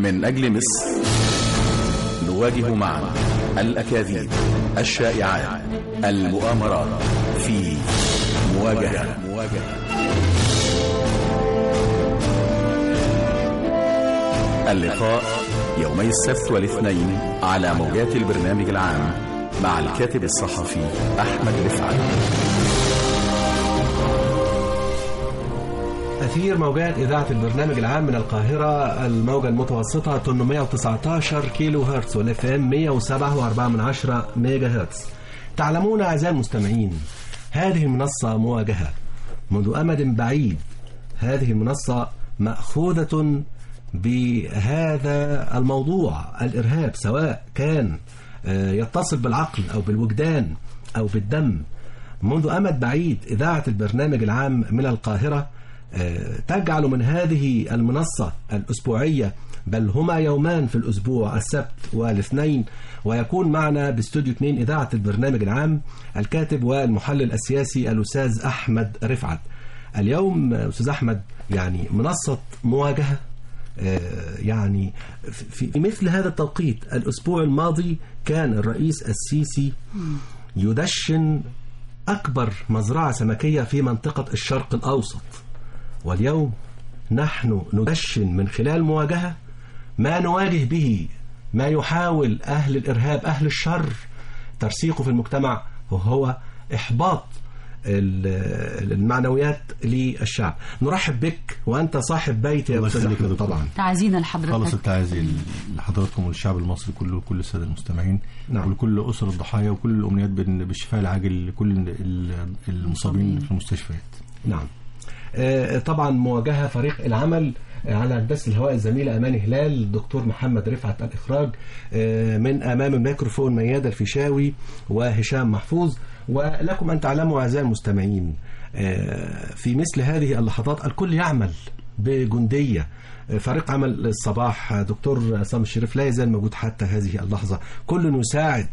من أجل مصر نواجه معا الأكاذيب الشائعات المؤامرات في مواجهة مواجهة اللقاء يومي السبت والاثنين على موجات البرنامج العام مع الكاتب الصحفي أحمد رفعت أثير موجات إذاعة البرنامج العام من القاهرة الموجة المتوسطة 819 كيلو هرتز والاف ام 107.4 من عشرة ميجا هرتز تعلمون أعزائي المستمعين هذه المنصة مواجهة منذ أمد بعيد هذه المنصة مأخوذة بهذا الموضوع الإرهاب سواء كان يتصل بالعقل أو بالوجدان أو بالدم منذ أمد بعيد إذاعة البرنامج العام من القاهرة تجعل من هذه المنصة الأسبوعية بل هما يومان في الأسبوع السبت والاثنين ويكون معنا باستوديو 2 إذاعة البرنامج العام الكاتب والمحلل السياسي الأستاذ أحمد رفعت اليوم أستاذ أحمد يعني منصة مواجهة يعني في مثل هذا التوقيت الأسبوع الماضي كان الرئيس السيسي يدشن أكبر مزرعة سمكية في منطقة الشرق الأوسط واليوم نحن ندشن من خلال مواجهة ما نواجه به ما يحاول أهل الإرهاب أهل الشر ترسيخه في المجتمع وهو إحباط المعنويات للشعب نرحب بك وأنت صاحب بيت يا أستاذ أحمد طبعا تعزينا لحضرتك خلص التعازي لحضراتكم وللشعب المصري كله وكل الساده المستمعين نعم. ولكل اسر الضحايا وكل الامنيات بالشفاء العاجل لكل المصابين في المستشفيات نعم طبعا مواجهة فريق العمل على هندسة الهواء الزميلة أماني هلال الدكتور محمد رفعت الإخراج من أمام الميكروفون ميادة الفيشاوي وهشام محفوظ ولكم أن تعلموا أعزائي المستمعين في مثل هذه اللحظات الكل يعمل بجندية فريق عمل الصباح دكتور عصام الشريف لا يزال موجود حتى هذه اللحظة كل يساعد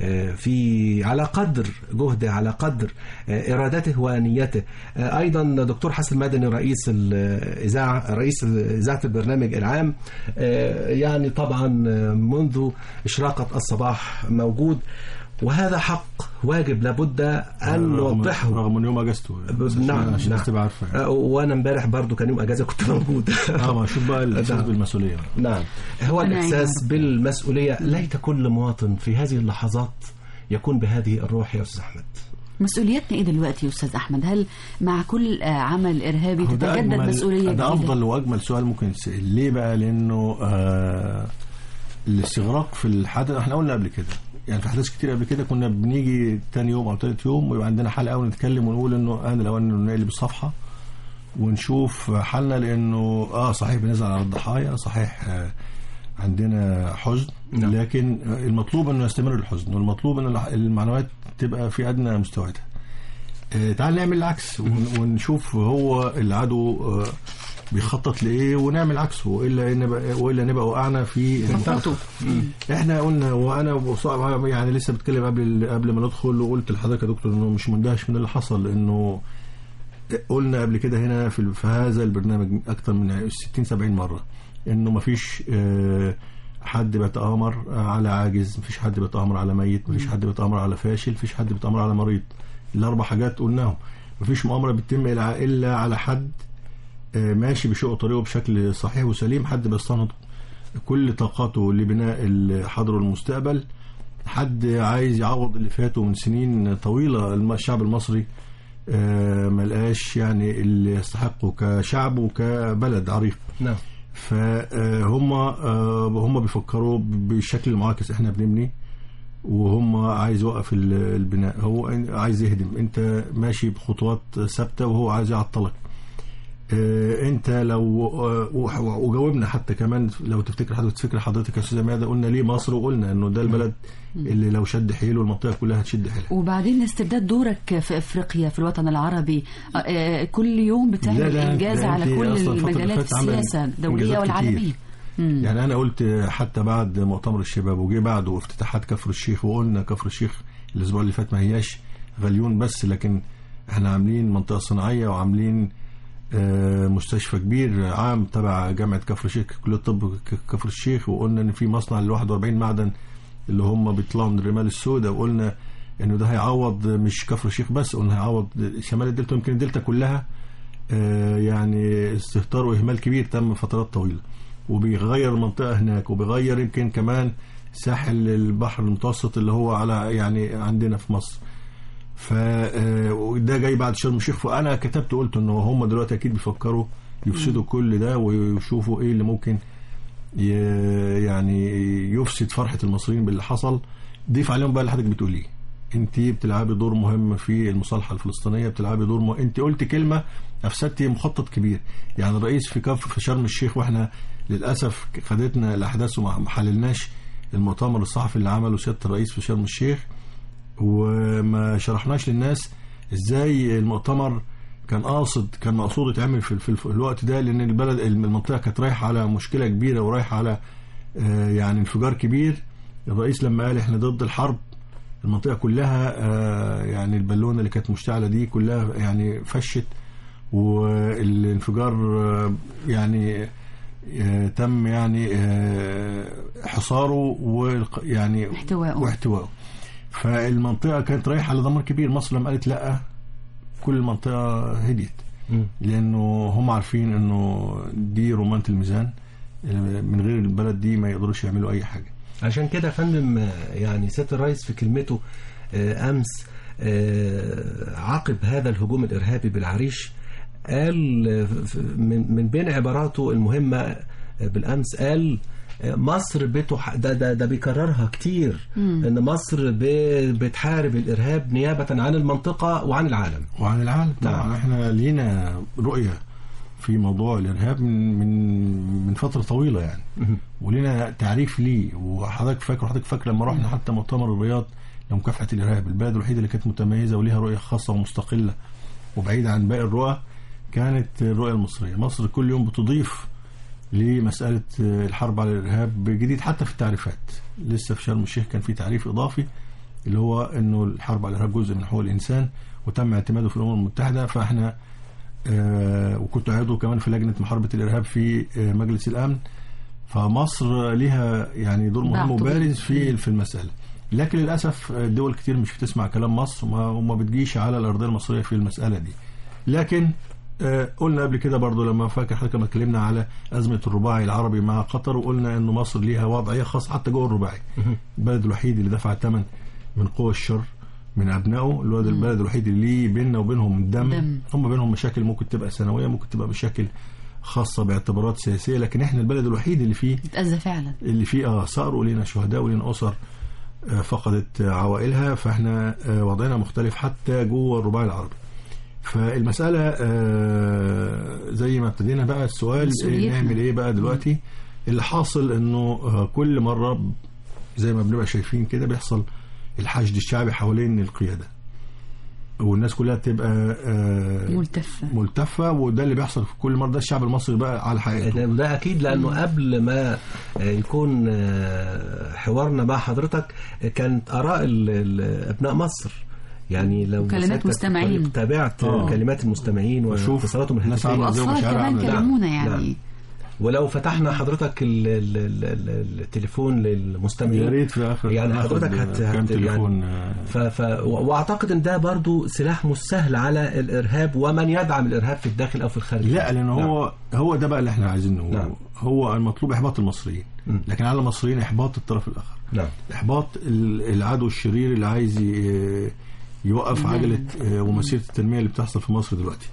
في على قدر جهده على قدر إرادته ونيته أيضا دكتور حسن مدني رئيس الإذاعة رئيس إذاعة البرنامج العام يعني طبعا منذ إشراقة الصباح موجود وهذا حق واجب لابد ان نوضحه رغم ان يوم اجازته نعم عشان نعم تبقى عارفه وانا امبارح برضو كان يوم اجازه كنت موجود اه ما شوف بقى الاحساس نعم. بالمسؤوليه نعم هو أنا الاحساس أيضاً. بالمسؤوليه ليت كل مواطن في هذه اللحظات يكون بهذه الروح يا استاذ احمد مسؤولياتنا ايه دلوقتي يا استاذ احمد هل مع كل آه، عمل ارهابي هو ده تتجدد أجمل- مسؤوليه ده جديده افضل واجمل سؤال ممكن يتسال ليه بقى لانه آه الاستغراق في الحدث احنا قلنا قبل كده يعني في احداث كتير قبل كده كنا بنيجي تاني يوم او تالت يوم ويبقى عندنا حلقه ونتكلم ونقول انه انا لو انه نقلب الصفحه ونشوف حالنا لانه اه صحيح بنزعل على الضحايا صحيح آه عندنا حزن نعم. لكن آه، المطلوب انه يستمر الحزن والمطلوب ان الح- المعنويات تبقى في ادنى مستوياتها آه، تعال نعمل العكس ون- ونشوف هو العدو آه، بيخطط لايه ونعمل عكسه والا نبقى والا نبقى وقعنا في خطته. احنا قلنا وانا بصراحة يعني لسه بتكلم قبل قبل ما ندخل وقلت لحضرتك يا دكتور انه مش مندهش من اللي حصل لانه قلنا قبل كده هنا في, في هذا البرنامج اكثر من 60 70 مره انه مفيش آه، حد بيتآمر على عاجز مفيش حد بيتآمر على ميت مفيش حد بيتآمر على فاشل مفيش حد بيتآمر على مريض الاربع حاجات قلناهم مفيش مؤامره بتتم الا إلا على حد آه، ماشي بشق طريقه بشكل صحيح وسليم حد بيستنهض كل طاقاته لبناء الحاضر والمستقبل حد عايز يعوض اللي فاته من سنين طويلة الم- الشعب المصري آه، ملقاش يعني اللي يستحقه كشعب وكبلد عريق نعم فهم هم بيفكروا بالشكل المعاكس احنا بنبني وهم عايز يوقف ال- البناء هو عايز يهدم انت ماشي بخطوات ثابته وهو عايز يعطلك آه، انت لو آه، وح- وجاوبنا حتى كمان لو تفتكر حضرتك تفتكر حضرتك يا استاذه ماده قلنا ليه مصر وقلنا انه ده البلد اللي لو شد حيله المنطقه كلها هتشد حيلها وبعدين استبداد دورك في افريقيا في الوطن العربي آه، آه، كل يوم بتعمل لا، لا، انجاز ده على أنت كل أصلاً الفترة اللي المجالات فاتت عاملة السياسه الدوليه إنجازات والعالميه كتير. مم. يعني انا قلت حتى بعد مؤتمر الشباب وجي بعده افتتاحات كفر الشيخ وقلنا كفر الشيخ الاسبوع اللي فات ما هياش غليون بس لكن احنا عاملين منطقه صناعيه وعاملين آه، مستشفى كبير عام تبع جامعه كفر الشيخ كليه الطب ك- كفر الشيخ وقلنا ان في مصنع ل 41 معدن اللي هم بيطلعوا من الرمال السوداء وقلنا انه ده هيعوض مش كفر الشيخ بس قلنا هيعوض شمال الدلتا يمكن الدلتا كلها آه، يعني استهتار واهمال كبير تم فترات طويله وبيغير المنطقه هناك وبيغير يمكن كمان ساحل البحر المتوسط اللي هو على يعني عندنا في مصر فده جاي بعد شرم الشيخ فانا كتبت قلت انه هم دلوقتي اكيد بيفكروا يفسدوا كل ده ويشوفوا ايه اللي ممكن ي- يعني يفسد فرحه المصريين باللي حصل ضيف عليهم بقى اللي حضرتك بتقوليه انت بتلعبي دور مهم في المصالحه الفلسطينيه بتلعبي دور مهم. انت قلت كلمه افسدتي مخطط كبير يعني الرئيس في كف في شرم الشيخ واحنا للاسف خدتنا الاحداث وما ما حللناش المؤتمر الصحفي اللي عمله سياده الرئيس في شرم الشيخ وما شرحناش للناس ازاي المؤتمر كان قاصد كان مقصود يتعمل في, في, في الوقت ده لان البلد المنطقه كانت رايحه على مشكله كبيره ورايحه على آه، يعني انفجار كبير الرئيس لما قال احنا ضد الحرب المنطقه كلها آه، يعني البالونه اللي كانت مشتعله دي كلها يعني فشت والانفجار آه، يعني آه، تم يعني آه، حصاره والق- يعني احتوائه. واحتوائه فالمنطقه كانت رايحه لدمار كبير مصر لما قالت لا كل المنطقه هديت مم. لانه هم عارفين انه دي رمانه الميزان من غير البلد دي ما يقدروش يعملوا اي حاجه عشان كده يا فندم آه، يعني سياده الرئيس في كلمته آه، امس آه، عقب هذا الهجوم الارهابي بالعريش قال آه، ف- من من بين عباراته المهمه آه، بالامس قال آه، مصر بتح... ده ده ده بيكررها كتير ان مصر ب... بتحارب الارهاب نيابه عن المنطقه وعن العالم وعن العالم طبعا نعم. احنا لينا رؤيه في موضوع الارهاب من من من فتره طويله يعني ولينا تعريف ليه وحضرتك فاكر حضرتك فاكر لما رحنا حتى مؤتمر الرياض لمكافحه الارهاب البلد الوحيده اللي كانت متميزه وليها رؤيه خاصه ومستقله وبعيده عن باقي الرؤى كانت الرؤيه المصريه مصر كل يوم بتضيف لمساله الحرب على الارهاب بجديد حتى في التعريفات لسه في شرم الشيخ كان في تعريف اضافي اللي هو انه الحرب على الارهاب جزء من حقوق الانسان وتم اعتماده في الامم المتحده فاحنا آه وكنت عضو كمان في لجنه محاربه الارهاب في آه مجلس الامن فمصر ليها يعني دور مهم بعد وبارز في في المساله لكن للاسف آه، دول كتير مش بتسمع كلام مصر وما, وما بتجيش على الارضيه المصريه في المساله دي لكن آه، قلنا قبل كده برضو لما فاكر حضرتك لما اتكلمنا على ازمه الرباعي العربي مع قطر وقلنا انه مصر ليها وضعيه خاصه حتى جوه الرباعي البلد الوحيد اللي دفع ثمن من قوى الشر من ابنائه اللي هو ده البلد الوحيد اللي ليه بيننا وبينهم دم, دم. هم بينهم مشاكل ممكن تبقى سنويه ممكن تبقى مشاكل خاصه باعتبارات سياسيه لكن احنا البلد الوحيد اللي فيه اتأذى فعلا اللي فيه اه ثأر ولينا شهداء ولينا اسر آه، فقدت آه، عوائلها فاحنا آه، وضعنا مختلف حتى جوه الرباعي العربي فالمسألة آه، زي ما ابتدينا بقى السؤال مسؤوليتنا. إيه نعمل ايه بقى دلوقتي اللي حاصل انه آه، كل مرة زي ما بنبقى شايفين كده بيحصل الحشد الشعبي حوالين القيادة والناس كلها تبقى آه، ملتفة ملتفة وده اللي بيحصل في كل مرة ده الشعب المصري بقى على حقيقته ده, ده اكيد لانه قبل ما آه، يكون آه، حوارنا مع حضرتك آه، كانت اراء ال- ال- ابناء مصر يعني لو وكلمات سيادتك مستمعين. تابعت آه. كلمات المستمعين بشوف واتصالاتهم ناس الهاتفيه عاملة زي وأطفال مشاعر كمان عاملة. نعم. كلمونا نعم. يعني ولو فتحنا حضرتك ال ال ال ال التليفون للمستمعين يا ريت في اخر يعني ناخد حضرتك هت- كام هت- تليفون يعني آه، ف ف و- واعتقد ان ده برضو سلاح مش سهل على الارهاب ومن يدعم الارهاب في الداخل او في الخارج لا لان هو هو ده بقى اللي احنا عايزين نقوله نعم. هو المطلوب احباط المصريين مم. لكن على المصريين احباط الطرف الاخر نعم احباط ال- العدو الشرير اللي عايز ي- يوقف نعم. عجله آه، ومسيره التنميه اللي بتحصل في مصر دلوقتي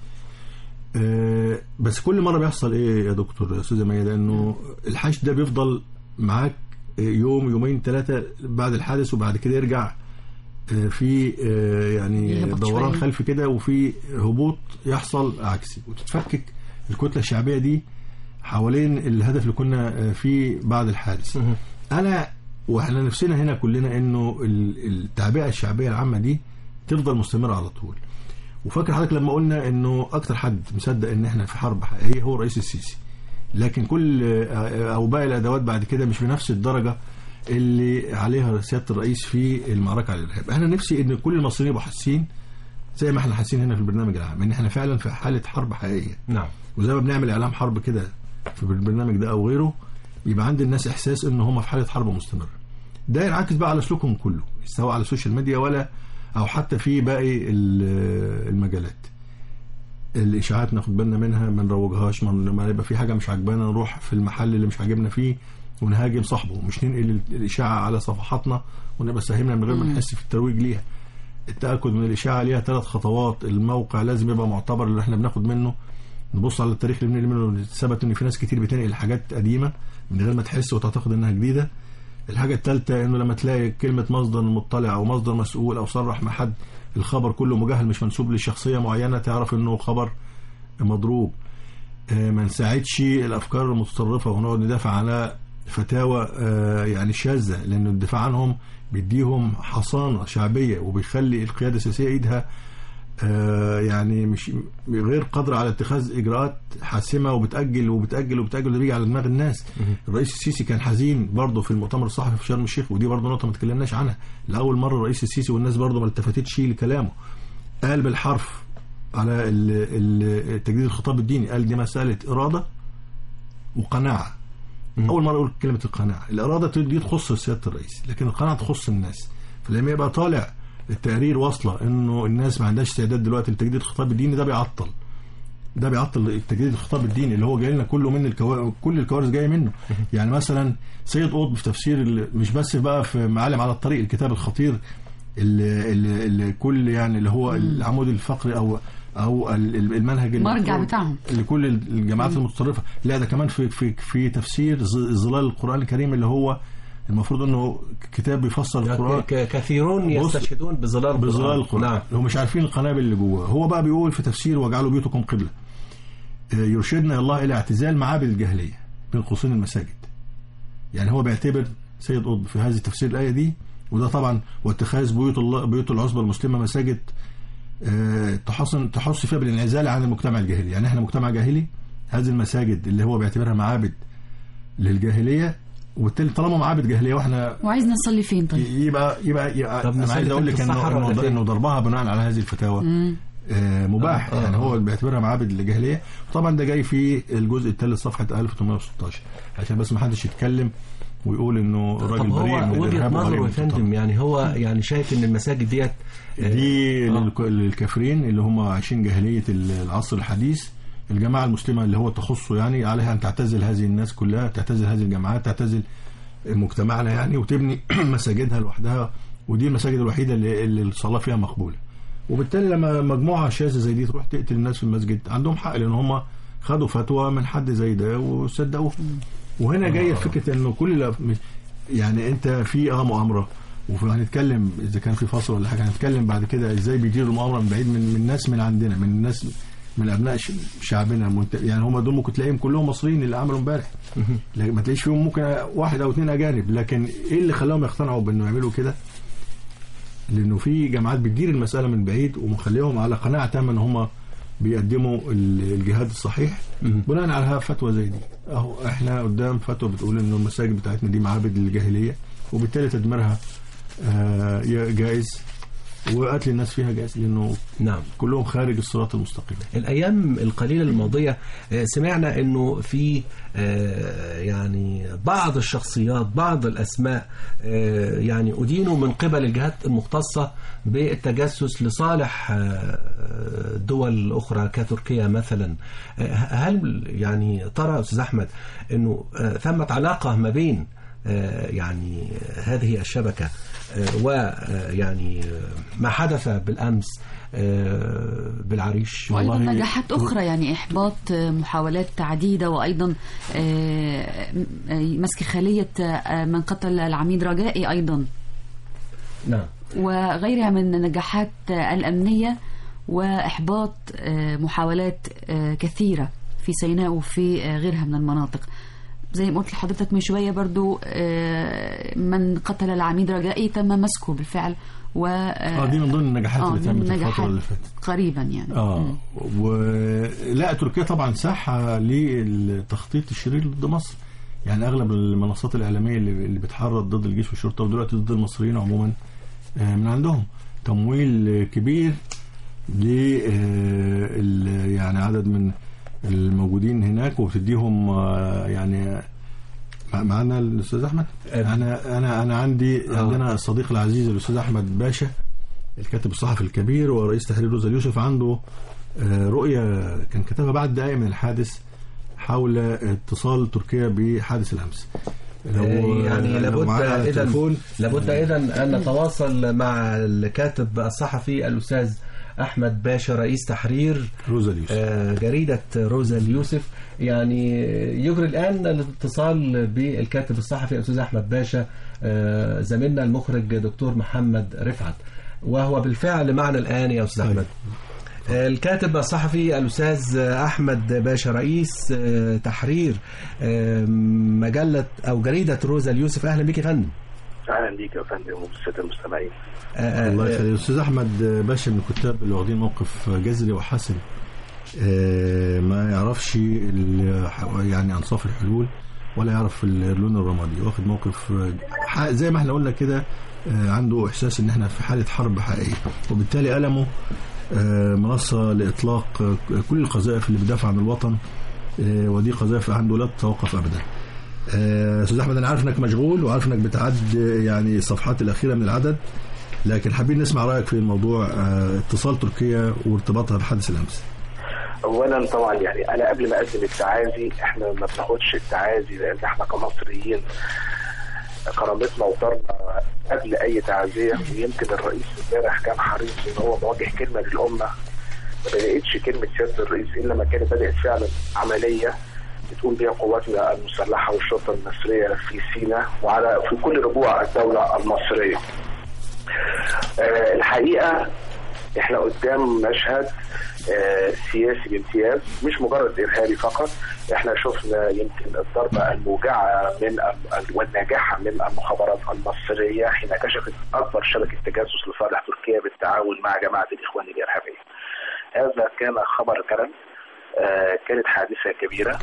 آه، بس كل مره بيحصل ايه يا دكتور يا استاذه ميادة انه الحشد ده بيفضل معاك آه، يوم يومين ثلاثه بعد الحادث وبعد كده يرجع آه، في آه، يعني يهبط دوران شوية. خلفي كده وفي هبوط يحصل عكسي وتتفكك الكتله الشعبيه دي حوالين الهدف اللي كنا آه، فيه بعد الحادث مهم. انا واحنا نفسنا هنا كلنا انه ال- التعبئه الشعبيه العامه دي تفضل مستمره على طول وفاكر حضرتك لما قلنا انه اكتر حد مصدق ان احنا في حرب حقيقيه هو الرئيس السيسي لكن كل آه، او باقي الادوات بعد كده مش بنفس الدرجه اللي عليها سياده الرئيس في المعركه على الارهاب انا نفسي ان كل المصريين يبقوا حاسين زي ما احنا حاسين هنا في البرنامج العام ان احنا فعلا في حاله حرب حقيقيه نعم وزي ما بنعمل اعلام حرب كده في البرنامج ده او غيره يبقى عند الناس احساس ان هم في حاله حرب مستمره ده ينعكس بقى على سلوكهم كله سواء على السوشيال ميديا ولا او حتى في باقي ال- المجالات الاشاعات ناخد بالنا منها ما نروجهاش ما ما يبقى في حاجه مش عاجبانا نروح في المحل اللي مش عاجبنا فيه ونهاجم صاحبه مش ننقل الاشاعه على صفحاتنا ونبقى ساهمنا من غير ما نحس في الترويج ليها التاكد من الاشاعه ليها ثلاث خطوات الموقع لازم يبقى معتبر اللي احنا بناخد منه نبص على التاريخ اللي بننقل منه ثبت ان في ناس كتير بتنقل حاجات قديمه من غير ما تحس وتعتقد انها جديده الحاجه الثالثه انه لما تلاقي كلمه مصدر مطلع او مصدر مسؤول او صرح مع حد الخبر كله مجهل مش منسوب لشخصيه معينه تعرف انه خبر مضروب آه، ما نساعدش الافكار المتطرفه ونقعد ندافع على فتاوى آه، يعني شاذه لان الدفاع عنهم بيديهم حصانه شعبيه وبيخلي القياده السياسيه ايدها آه، يعني مش غير قادره على اتخاذ اجراءات حاسمه وبتاجل وبتاجل وبتاجل ده بيجي على دماغ الناس الرئيس السيسي كان حزين برضه في المؤتمر الصحفي في شرم الشيخ ودي برضه نقطه ما اتكلمناش عنها لاول مره الرئيس السيسي والناس برضه ما التفتتش لكلامه قال بالحرف على ال- ال- تجديد الخطاب الديني قال دي مساله اراده وقناعه اول مره اقول كلمه القناعه الاراده دي تخص سياده الرئيس لكن القناعه تخص الناس فلما يبقى طالع التقرير واصله انه الناس ما عندهاش استعداد دلوقتي لتجديد الخطاب الديني ده بيعطل ده بيعطل تجديد الخطاب الديني اللي هو جاي لنا كله من الكوارث كل الكوارث جايه منه يعني مثلا سيد قطب في تفسير ال- مش بس بقى في معالم على الطريق الكتاب الخطير اللي, اللي, اللي كل يعني اللي هو العمود الفقري او او ال- ال- المنهج مرجع المفروض بتاعهم. لكل الجماعات المتطرفه لا ده كمان في في في تفسير ظ- ظلال القران الكريم اللي هو المفروض انه كتاب بيفسر القران ك- كثيرون بص- يستشهدون بظلال بظلال القرآن نعم هم مش عارفين القنابل اللي جواه هو بقى بيقول في تفسير واجعلوا بيوتكم قبلة آه، يرشدنا الله إلى اعتزال معابد الجاهلية بين قوسين المساجد يعني هو بيعتبر سيد قطب في هذه تفسير الآية دي وده طبعا واتخاذ بيوت الله بيوت العصبة المسلمة مساجد آه، تحصن تحص فيها بالانعزال عن المجتمع الجاهلي يعني احنا مجتمع جاهلي هذه المساجد اللي هو بيعتبرها معابد للجاهلية وبالتالي طالما معابد جاهلية واحنا وعايزنا نصلي فين طيب يبقى يبقى, يبقى طب انا نصلي عايز اقول في لك انه الصحراء ولا انه, فين؟ إنه ضربها بناء على هذه الفتاوى آه مباح آه، آه، يعني آه. هو بيعتبرها معابد الجاهليه طبعا ده جاي في الجزء الثالث صفحه 1816 عشان بس ما حدش يتكلم ويقول انه طب الراجل بريء هو من وجهه الارهاب وغيره نظره يا من فندم التطرف. يعني هو يعني شايف ان المساجد ديت آه، دي آه. للك- للكافرين اللي هم عايشين جاهليه العصر الحديث الجماعه المسلمه اللي هو تخصه يعني عليها ان تعتزل هذه الناس كلها تعتزل هذه الجماعات تعتزل مجتمعنا يعني وتبني مساجدها لوحدها ودي المساجد الوحيده اللي, اللي الصلاه فيها مقبوله وبالتالي لما مجموعه شاذه زي دي تروح تقتل الناس في المسجد عندهم حق لان هم خدوا فتوى من حد زي ده وصدقوه وهنا جايه فكره انه كل لا- مش- يعني انت في اه مؤامره وهنتكلم اذا كان في فصل ولا حاجه هنتكلم بعد كده ازاي بيديروا المؤامره من بعيد من من ناس من عندنا من ناس من ابناء ش- شعبنا منت... يعني هم دول ممكن تلاقيهم كلهم مصريين اللي عملوا امبارح لكن ما تلاقيش فيهم ممكن واحد او اثنين اجانب لكن ايه اللي خلاهم يقتنعوا بانه يعملوا كده؟ لانه في جماعات بتدير المساله من بعيد ومخليهم على قناعه تامه ان هم بيقدموا ال- الجهاد الصحيح بناء على فتوى زي دي اهو احنا قدام فتوى بتقول ان المساجد بتاعتنا دي معابد للجاهليه وبالتالي تدميرها آه، جائز وقتل الناس فيها جائز لانه نعم كلهم خارج الصراط المستقيم الايام القليله الماضيه آه، سمعنا انه في آه، يعني بعض الشخصيات بعض الاسماء آه، يعني ادينوا من قبل الجهات المختصه بالتجسس لصالح آه، دول اخرى كتركيا مثلا آه، هل يعني ترى استاذ احمد انه آه، ثمه علاقه ما بين آه، يعني هذه الشبكة ويعني ما حدث بالأمس آه، بالعريش وأيضا والله- نجاحات أخرى يعني إحباط آه، محاولات عديدة وأيضا آه، آه، مسك خالية آه، من قتل العميد رجائي أيضا نعم وغيرها من النجاحات آه، الأمنية وإحباط آه، محاولات آه، كثيرة في سيناء وفي آه، غيرها من المناطق زي ما قلت لحضرتك من شوية برضو آه، من قتل العميد رجائي تم مسكه بالفعل و اه دي من ضمن النجاحات آه، اللي من تمت الفتره النجاحات اللي فاتت قريبا يعني اه ولا تركيا طبعا ساحه للتخطيط الشرير ضد مصر يعني اغلب المنصات الاعلاميه اللي اللي بتحرض ضد الجيش والشرطه ودلوقتي ضد المصريين عموما آه، من عندهم تمويل كبير ل يعني عدد من الموجودين هناك وبتديهم آه، يعني مع- معانا الاستاذ احمد انا انا انا عندي آه. عندنا الصديق العزيز الاستاذ احمد باشا الكاتب الصحفي الكبير ورئيس تحرير روزا اليوسف عنده آه، رؤيه كان كتبها بعد دقائق من الحادث حول اتصال تركيا بحادث الامس لو يعني لو لابد معانا على اذا التليفون لابد اذا ان نتواصل مع الكاتب الصحفي الاستاذ احمد باشا رئيس تحرير روزا اليوسف آه، جريدة روزا اليوسف يعني يجري الآن الاتصال بالكاتب الصحفي الأستاذ أحمد باشا آه، زميلنا المخرج دكتور محمد رفعت وهو بالفعل معنا الآن يا أستاذ طيب. أحمد آه، الكاتب الصحفي الأستاذ أحمد باشا رئيس آه، تحرير آه، مجلة أو جريدة روزا اليوسف أهلا بك يا فندم اهلا بيك يا فندم وبالساده المستمعين آه، آه، الله يخليك الاستاذ احمد باشا من الكتاب اللي واخدين موقف جذري وحاسم آه، ما يعرفش ال- يعني انصاف الحلول ولا يعرف اللون الرمادي واخد موقف آه، ح- زي ما احنا قلنا كده آه، عنده احساس ان احنا في حاله حرب حقيقيه وبالتالي قلمه آه، منصه لاطلاق آه، كل القذائف اللي بتدافع عن الوطن آه، ودي قذائف عنده لا تتوقف ابدا آه، استاذ احمد انا عارف انك مشغول وعارف انك بتعد يعني الصفحات الاخيره من العدد لكن حابين نسمع رايك في الموضوع آه، اتصال تركيا وارتباطها بحادث الامس اولا طبعا يعني انا قبل ما اقدم التعازي احنا ما بناخدش التعازي لان احنا كمصريين كرامتنا وطارنا قبل اي تعزيه ويمكن الرئيس امبارح كان حريص ان هو موجه كلمه للامه ما بداتش كلمه سياده الرئيس الا ما كانت بدات فعلا عمليه بتقوم بها قواتنا المسلحه والشرطه المصريه في سيناء وعلى في كل ربوع الدوله المصريه. آه الحقيقه احنا قدام مشهد آه، سياسي بامتياز مش مجرد ارهابي فقط احنا شفنا يمكن الضربه الموجعه من ال- والناجحه من المخابرات المصريه حين كشفت اكبر شبكه تجسس لصالح تركيا بالتعاون مع جماعه الاخوان الارهابيه. هذا كان خبر كلام آه، كانت حادثه كبيره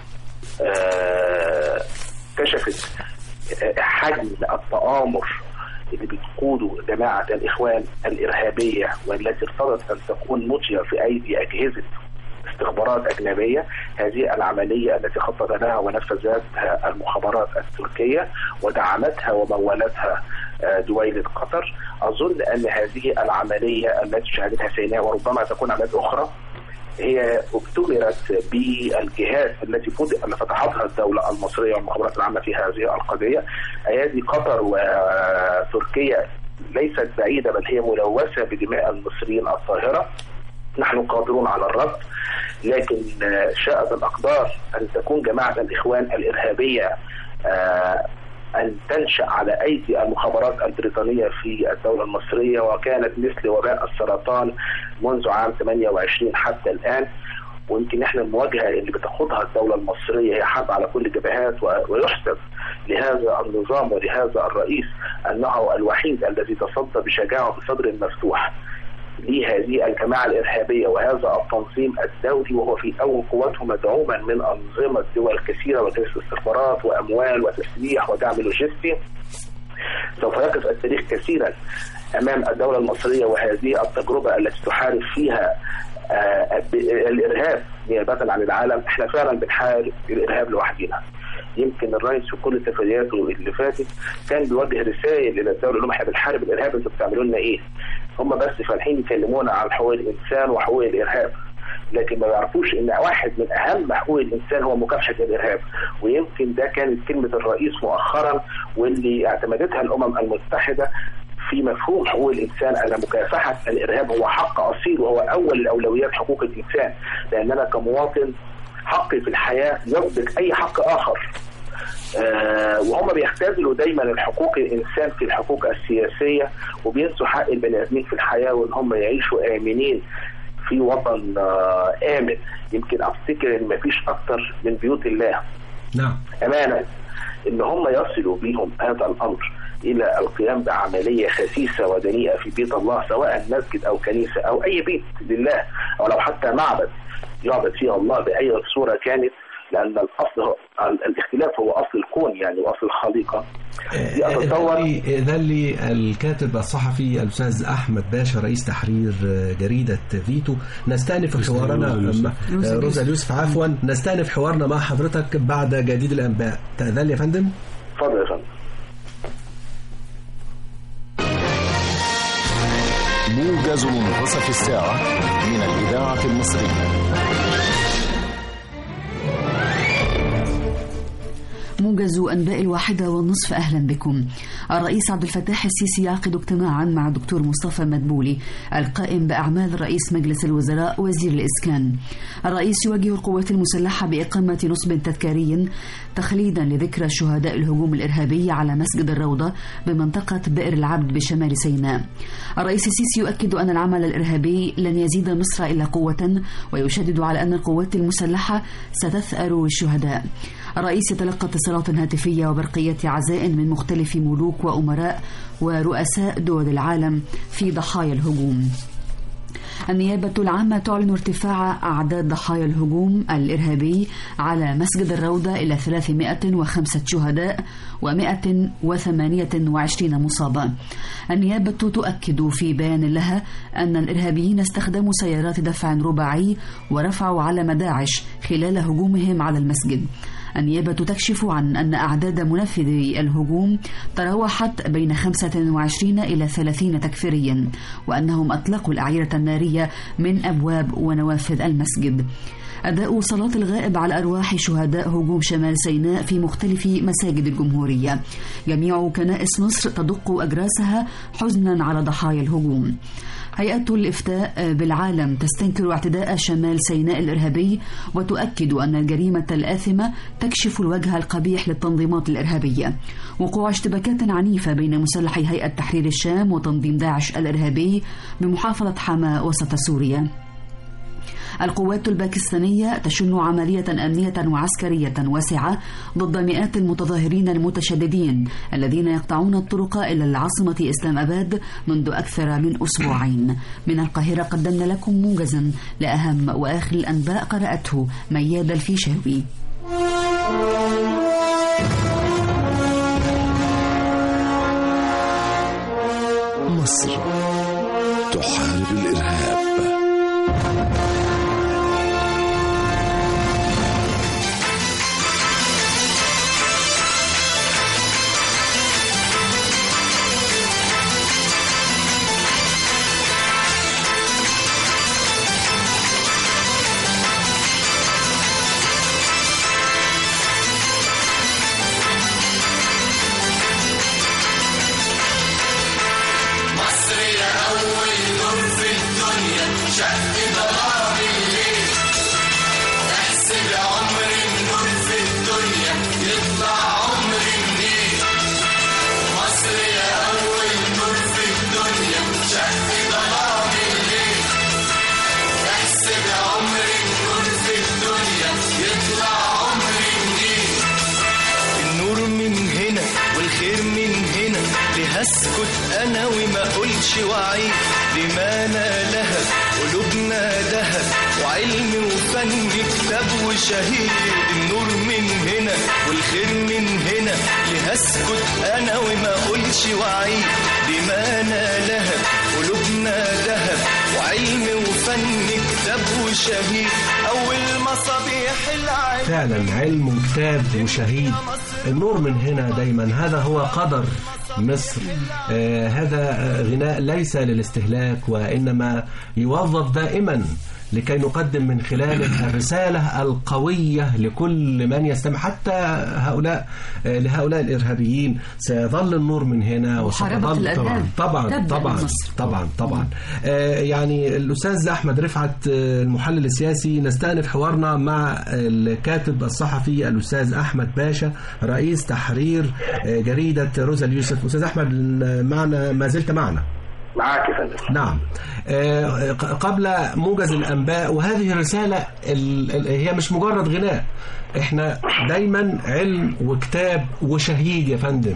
آه، كشفت آه، حجم التآمر اللي بتقوده جماعة الإخوان الإرهابية والتي ارتضت أن تكون مطية في أيدي أجهزة استخبارات أجنبية هذه العملية التي خطط لها ونفذتها المخابرات التركية ودعمتها ومولتها آه، دويلة قطر أظن أن هذه العملية التي شهدتها سيناء وربما تكون عمليات أخرى هي اؤتمرت بالجهات التي فض- اللي فتحتها الدوله المصريه والمخابرات العامه في هذه القضيه ايادي قطر وتركيا ليست بعيده بل هي ملوثه بدماء المصريين الطاهره نحن قادرون على الرد لكن آه، شاءت الاقدار ان تكون جماعه الاخوان الارهابيه آه، ان تنشا على ايدي المخابرات البريطانيه في الدوله المصريه وكانت مثل وباء السرطان منذ عام 28 حتى الان ويمكن احنا المواجهه اللي بتاخدها الدوله المصريه هي حرب على كل الجبهات و- ويحسب لهذا النظام ولهذا الرئيس انه الوحيد الذي تصدى بشجاعه بصدر مفتوح لهذه الجماعه الارهابيه وهذا التنظيم الدولي وهو في اول قوته مدعوما من انظمه دول كثيره وجهاز استخبارات واموال وتسليح ودعم لوجستي سوف يقف التاريخ كثيرا امام الدوله المصريه وهذه التجربه التي تحارب فيها آه، ب- الارهاب نيابه عن العالم احنا فعلا بنحارب الارهاب لوحدنا يمكن الرئيس في كل تفرياته اللي فاتت كان بيوجه رسائل الى الدوله لهم احنا بنحارب الارهاب انتوا بتعملوا لنا ايه؟ هم بس فالحين يكلمونا عن حقوق الانسان وحقوق الارهاب لكن ما يعرفوش ان واحد من اهم حقوق الانسان هو مكافحه الارهاب ويمكن ده كانت كلمه الرئيس مؤخرا واللي اعتمدتها الامم المتحده في مفهوم حقوق الانسان ان مكافحه الارهاب هو حق اصيل وهو اول الاولويات حقوق الانسان لان انا كمواطن حقي في الحياه يسبق اي حق اخر آه وهم بيختزلوا دايما الحقوق الانسان في الحقوق السياسيه وبينسوا حق البني ادمين في الحياه وان هم يعيشوا امنين في وطن آه امن يمكن افتكر ان مفيش اكتر من بيوت الله نعم امانه ان هم يصلوا بهم هذا الامر الى القيام بعمليه خسيسه ودنيئه في بيت الله سواء مسجد او كنيسه او اي بيت لله او لو حتى معبد يعبد فيها الله باي صوره كانت لان الاصل هو الاختلاف هو اصل الكون يعني واصل الخليقه دي اتصور إذن لي الكاتب الصحفي الأستاذ أحمد باشا رئيس تحرير جريدة فيتو نستأنف حوارنا يوسف. مع روزا روزا اليوسف عفوا نستأنف حوارنا مع حضرتك بعد جديد الأنباء تأذن لي يا فندم اتفضل يا فندم موجز منتصف الساعة من الإذاعة المصرية موجز أنباء الواحدة والنصف أهلا بكم الرئيس عبد الفتاح السيسي يعقد اجتماعا مع الدكتور مصطفى مدبولي القائم بأعمال رئيس مجلس الوزراء وزير الإسكان الرئيس يوجه القوات المسلحة بإقامة نصب تذكاري تخليدا لذكرى شهداء الهجوم الإرهابي على مسجد الروضة بمنطقة بئر العبد بشمال سيناء الرئيس السيسي يؤكد أن العمل الإرهابي لن يزيد مصر إلا قوة ويشدد على أن القوات المسلحة ستثأر الشهداء الرئيس يتلقى اتصالات هاتفية وبرقية عزاء من مختلف ملوك وأمراء ورؤساء دول العالم في ضحايا الهجوم النيابة العامة تعلن ارتفاع أعداد ضحايا الهجوم الإرهابي على مسجد الروضة إلى 305 شهداء و128 مصابة النيابة تؤكد في بيان لها أن الإرهابيين استخدموا سيارات دفع رباعي ورفعوا علم داعش خلال هجومهم على المسجد النيابة تكشف عن أن أعداد منفذي الهجوم تراوحت بين 25 إلى 30 تكفيريا وأنهم أطلقوا الأعيرة النارية من أبواب ونوافذ المسجد أداء صلاة الغائب على أرواح شهداء هجوم شمال سيناء في مختلف مساجد الجمهورية جميع كنائس مصر تدق أجراسها حزنا على ضحايا الهجوم هيئة الإفتاء بالعالم تستنكر اعتداء شمال سيناء الإرهابي وتؤكد أن الجريمة الآثمة تكشف الوجه القبيح للتنظيمات الإرهابية وقوع اشتباكات عنيفة بين مسلحي هيئة تحرير الشام وتنظيم داعش الإرهابي بمحافظة حماة وسط سوريا القوات الباكستانية تشن عملية أمنية وعسكرية واسعة ضد مئات المتظاهرين المتشددين الذين يقطعون الطرق إلى العاصمة إسلام أباد منذ أكثر من أسبوعين من القاهرة قدمنا لكم موجزا لأهم وآخر الأنباء قرأته مياد الفيشاوي مصر تحارب الإرهاب النور من هنا والخير من هنا لهسكت انا وما اقولش وعي لما نالها قلوبنا دهب وعلم وفن كتاب وشهيد النور من هنا والخير من هنا لهسكت انا وما اقولش وعي لما نالها قلوبنا دهب وعلم وفن كتاب وشهيد اول مصابيح العين فعلا علم وكتاب وشهيد النور من هنا دايما هذا هو قدر مصر آه هذا آه، غناء ليس للاستهلاك وإنما يوظف دائما لكي نقدم من خلاله الرسالة القوية لكل من يستمع حتى هؤلاء آه، لهؤلاء الإرهابيين سيظل النور من هنا محاربة وستظل الإرهاب طبعا تبدأ طبعا من مصر. طبعا طبعا آه، يعني الأستاذ أحمد رفعت آه، المحلل السياسي نستأنف حوارنا مع الكاتب الصحفي الأستاذ أحمد باشا رئيس تحرير آه، جريدة روزا اليوسف أستاذ أحمد معنا ما زلت معنا معاك يا فندم نعم آه، ق- قبل موجز الأنباء وهذه الرسالة ال- ال- هي مش مجرد غناء احنا دايما علم وكتاب وشهيد يا فندم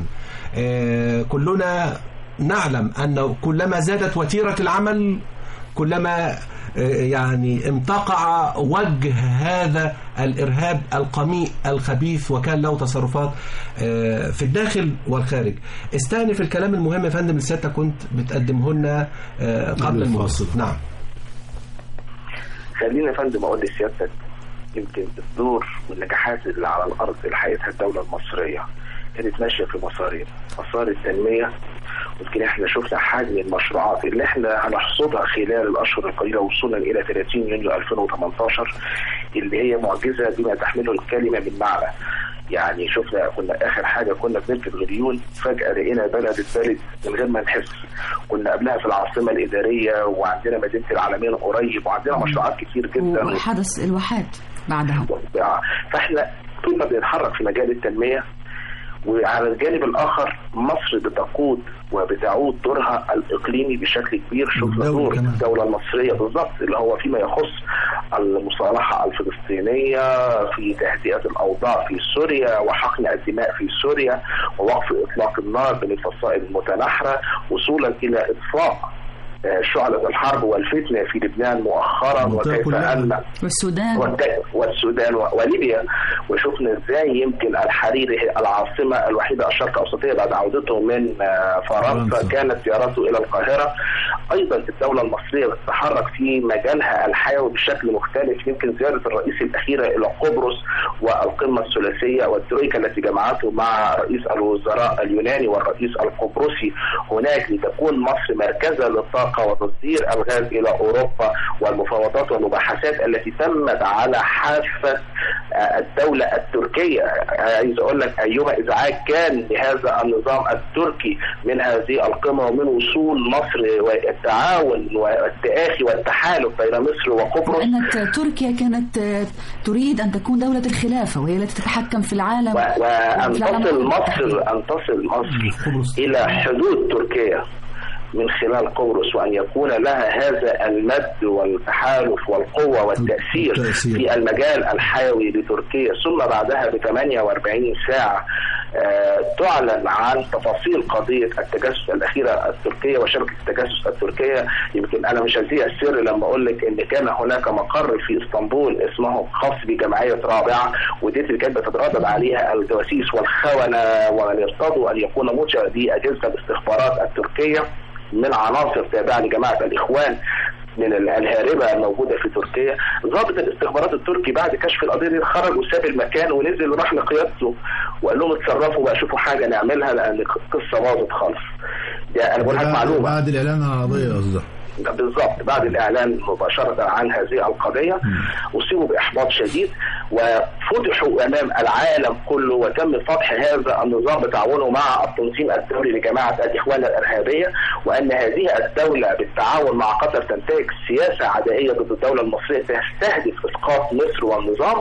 آه، كلنا نعلم أنه كلما زادت وتيرة العمل كلما يعني امتقع وجه هذا الإرهاب القميء الخبيث وكان له تصرفات آه، في الداخل والخارج استأنف الكلام المهم يا فندم اللي سيادتك كنت بتقدمه لنا آه، قبل المفصل نعم خليني يا فندم اقول لسيادتك يمكن الدور والنجاحات اللي على الارض اللي حققتها الدوله المصريه كانت ماشيه في مسارين مسار التنميه يمكن احنا شفنا حجم المشروعات اللي احنا هنحصدها خلال الاشهر القليله وصولا الى 30 يونيو 2018 اللي هي معجزه بما تحمله الكلمه من معنى يعني شفنا كنا اخر حاجه كنا بنركب غليون فجاه لقينا بلد اتبلد من غير ما نحس كنا قبلها في العاصمه الاداريه وعندنا مدينه العالمين قريب وعندنا مشروعات كتير جدا وحدث الواحات بعدها فاحنا طول ما بنتحرك في مجال التنميه وعلى الجانب الاخر مصر بتقود وبتعود دورها الاقليمي بشكل كبير شفنا الدولي دور كمان. الدوله المصريه بالظبط اللي هو فيما يخص المصالحه الفلسطينيه في تهدئه الاوضاع في سوريا وحقن الدماء في سوريا ووقف اطلاق النار بين الفصائل المتناحره وصولا الى اطفاء آه، شعلة الحرب والفتنة في لبنان مؤخرا المنطقة وكيف كلها. أن والسودان والد- والسودان و- وليبيا وشفنا ازاي يمكن الحريري هي العاصمه الوحيده الشرق اوسطيه بعد عودته من آه، فرنسا فرنسا. كانت زيارته الى القاهره ايضا الدوله المصريه بتتحرك في مجالها الحيوي بشكل مختلف يمكن زياره الرئيس الاخيره الى قبرص والقمه الثلاثيه والترويكا التي جمعته مع رئيس الوزراء اليوناني والرئيس القبرصي هناك لتكون مصر مركزا للطاقه وتصدير الغاز الى اوروبا والمفاوضات والمباحثات التي تمت على حافه آه، الدوله التركيه عايز اقول لك ايما ازعاج كان لهذا النظام التركي من هذه القمه ومن وصول مصر والتعاون والتآخي والتحالف بين مصر وقبرص لأن تركيا كانت آه، تريد أن تكون دولة الخلافة وهي التي تتحكم في العالم و- وأن في العالم تصل بالتحديد. مصر أن تصل مصر قبرص. إلى حدود تركيا من خلال قبرص وأن يكون لها هذا المد والتحالف والقوة والتأثير والتأثير. في المجال الحيوي لتركيا ثم بعدها ب 48 ساعة آه، تعلن عن تفاصيل قضية التجسس الأخيرة التركية وشبكة التجسس التركية يمكن أنا مش هذيع السر لما أقول لك إن كان هناك مقر في اسطنبول اسمه خاص بجمعية رابعة ودي اللي كانت بتتردد عليها الجواسيس والخونة ومن يرتضوا أن يكون منشأ لأجهزة الاستخبارات التركية من عناصر تابعة لجماعة الإخوان من ال- الهاربة الموجودة في تركيا ضابط الاستخبارات التركي بعد كشف القضية دي خرج وساب المكان ونزل راح لقيادته وقال لهم اتصرفوا بقى شوفوا حاجة نعملها لأن القصة باظت خالص ده أنا بقول لك بعد- معلومة بعد الاعلان عن القضيه قصدك بالضبط بعد الاعلان مباشره عن هذه القضيه اصيبوا باحباط شديد وفتحوا امام العالم كله وتم فتح هذا النظام بتعاونه مع التنظيم الدولي لجماعه الاخوان الارهابيه وان هذه الدوله بالتعاون مع قطر تنتهج سياسه عدائيه ضد الدوله المصريه تستهدف اسقاط مصر والنظام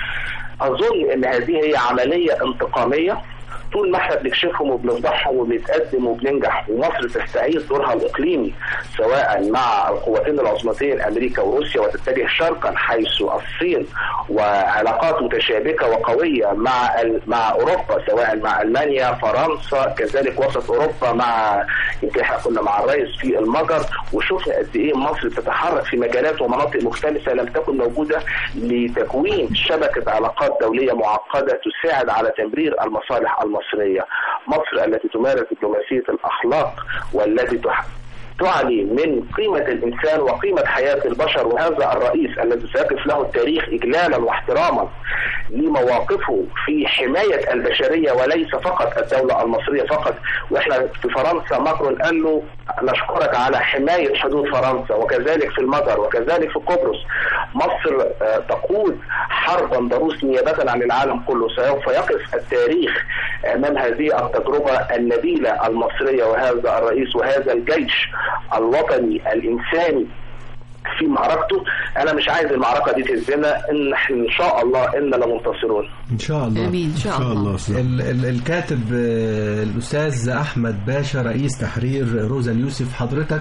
اظن ان هذه هي عمليه انتقاميه طول ما احنا بنكشفهم وبنفضحهم وبنتقدم وبننجح ومصر تستعيد دورها الاقليمي سواء مع القوتين العظمتين امريكا وروسيا وتتجه شرقا حيث الصين وعلاقات متشابكه وقويه مع ال- مع اوروبا سواء مع المانيا فرنسا كذلك وسط اوروبا مع يمكن احنا كنا مع الرئيس في المجر وشفنا قد ايه مصر بتتحرك في مجالات ومناطق مختلفه لم تكن موجوده لتكوين شبكه علاقات دوليه معقده تساعد على تمرير المصالح المصريه. مصر التي تمارس دبلوماسيه الاخلاق والتي تح... تعلي من قيمة الإنسان وقيمة حياة البشر وهذا الرئيس الذي سيقف له التاريخ إجلالا واحتراما لمواقفه في حماية البشرية وليس فقط الدولة المصرية فقط وإحنا في فرنسا ماكرون قال له نشكرك على حماية حدود فرنسا وكذلك في المجر وكذلك في قبرص مصر آه، تقود حربا ضروس نيابة عن العالم كله سوف يقف التاريخ أمام هذه التجربة النبيلة المصرية وهذا الرئيس وهذا الجيش الوطني الإنساني في معركته انا مش عايز المعركه دي تهزنا ان احنا ان شاء الله اننا منتصرون ان شاء الله آمين، إن شاء الله. أستاذ. ال- ال- الكاتب آه، الأستاذ أحمد باشا رئيس تحرير روزا اليوسف حضرتك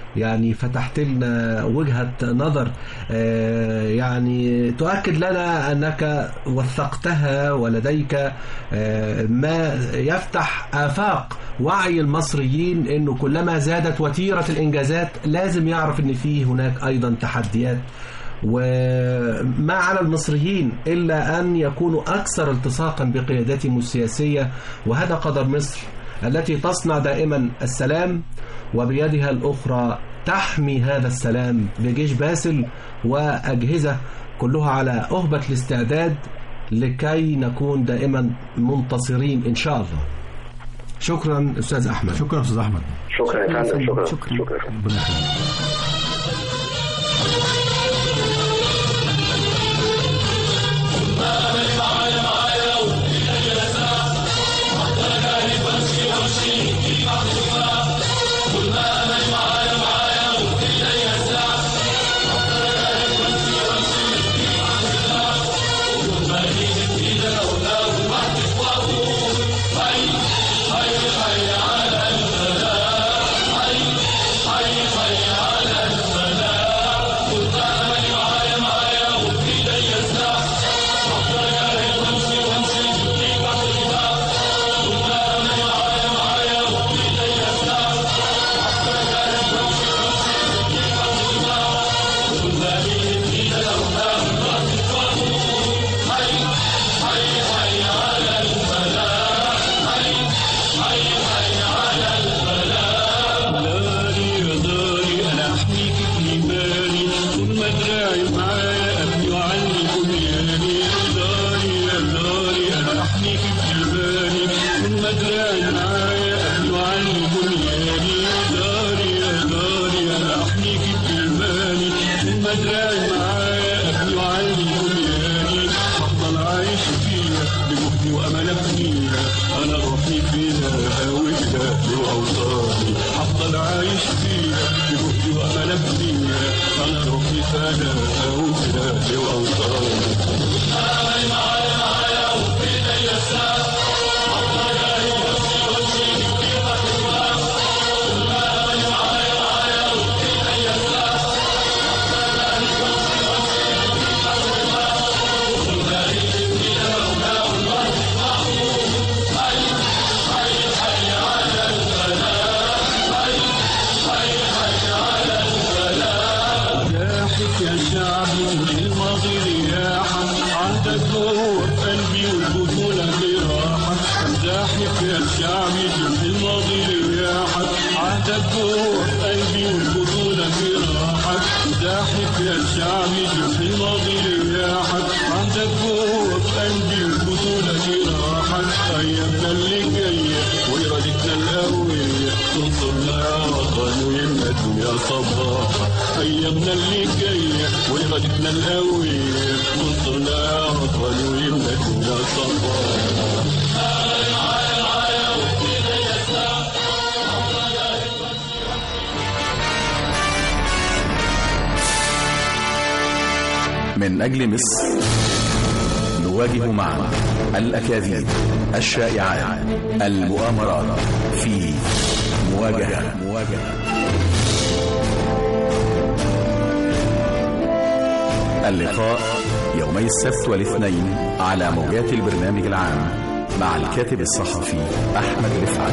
يعني فتحت لنا وجهة نظر آه، يعني تؤكد لنا أنك وثقتها ولديك آه، ما يفتح آفاق وعي المصريين أنه كلما زادت وتيرة الإنجازات لازم يعرف أن فيه هناك أيضا تحديات وما على المصريين إلا أن يكونوا أكثر التصاقا بقياداتهم السياسية وهذا قدر مصر التي تصنع دائما السلام وبيدها الأخرى تحمي هذا السلام بجيش باسل وأجهزة كلها على أهبة الاستعداد لكي نكون دائما منتصرين إن شاء الله شكرا أستاذ أحمد شكرا استاذ احمد شكرا يا فندم شكرا شكرا. شكرا ربنا يخليك داري يا داري انا احميك في بالي طول ما دراعي معايا ابني وعني بنياني داري يا داري انا احميك في بالي طول ما دراعي معايا ابني وعني بنياني داري يا داري انا احميك في بالي طول ما دراعي معايا ابني وعني بنياني افضل عايش فيها بجهدي وامل ابنيها انا روحي فيها وإلهي واوطاني افضل عايش فيها بجهدي وامل ابنيها انا روحي فيها وإلهي واوطاني رياحك يا شعبي للماضي رياحة عندك جوه في قلبي والبطولة براحة امداحك يا شعبي للماضي رياحة عندك جوه في قلبي والبطولة براحة امداحك يا شعبي للماضي رياحة عندك جوه في قلبي والبطولة براحة أيامنا اللي جاية وإرادتنا القوية تنصرنا يا وطن ويمنة يا صباح أيامنا اللي جاية وإرادتنا القوية تنصرنا يا وطن ويمنة يا صباح من أجل مصر نواجه معا الأكاذيب الشائعات المؤامرات في مواجهة مواجهة اللقاء يومي السبت والاثنين على موجات البرنامج العام مع الكاتب الصحفي أحمد رفعت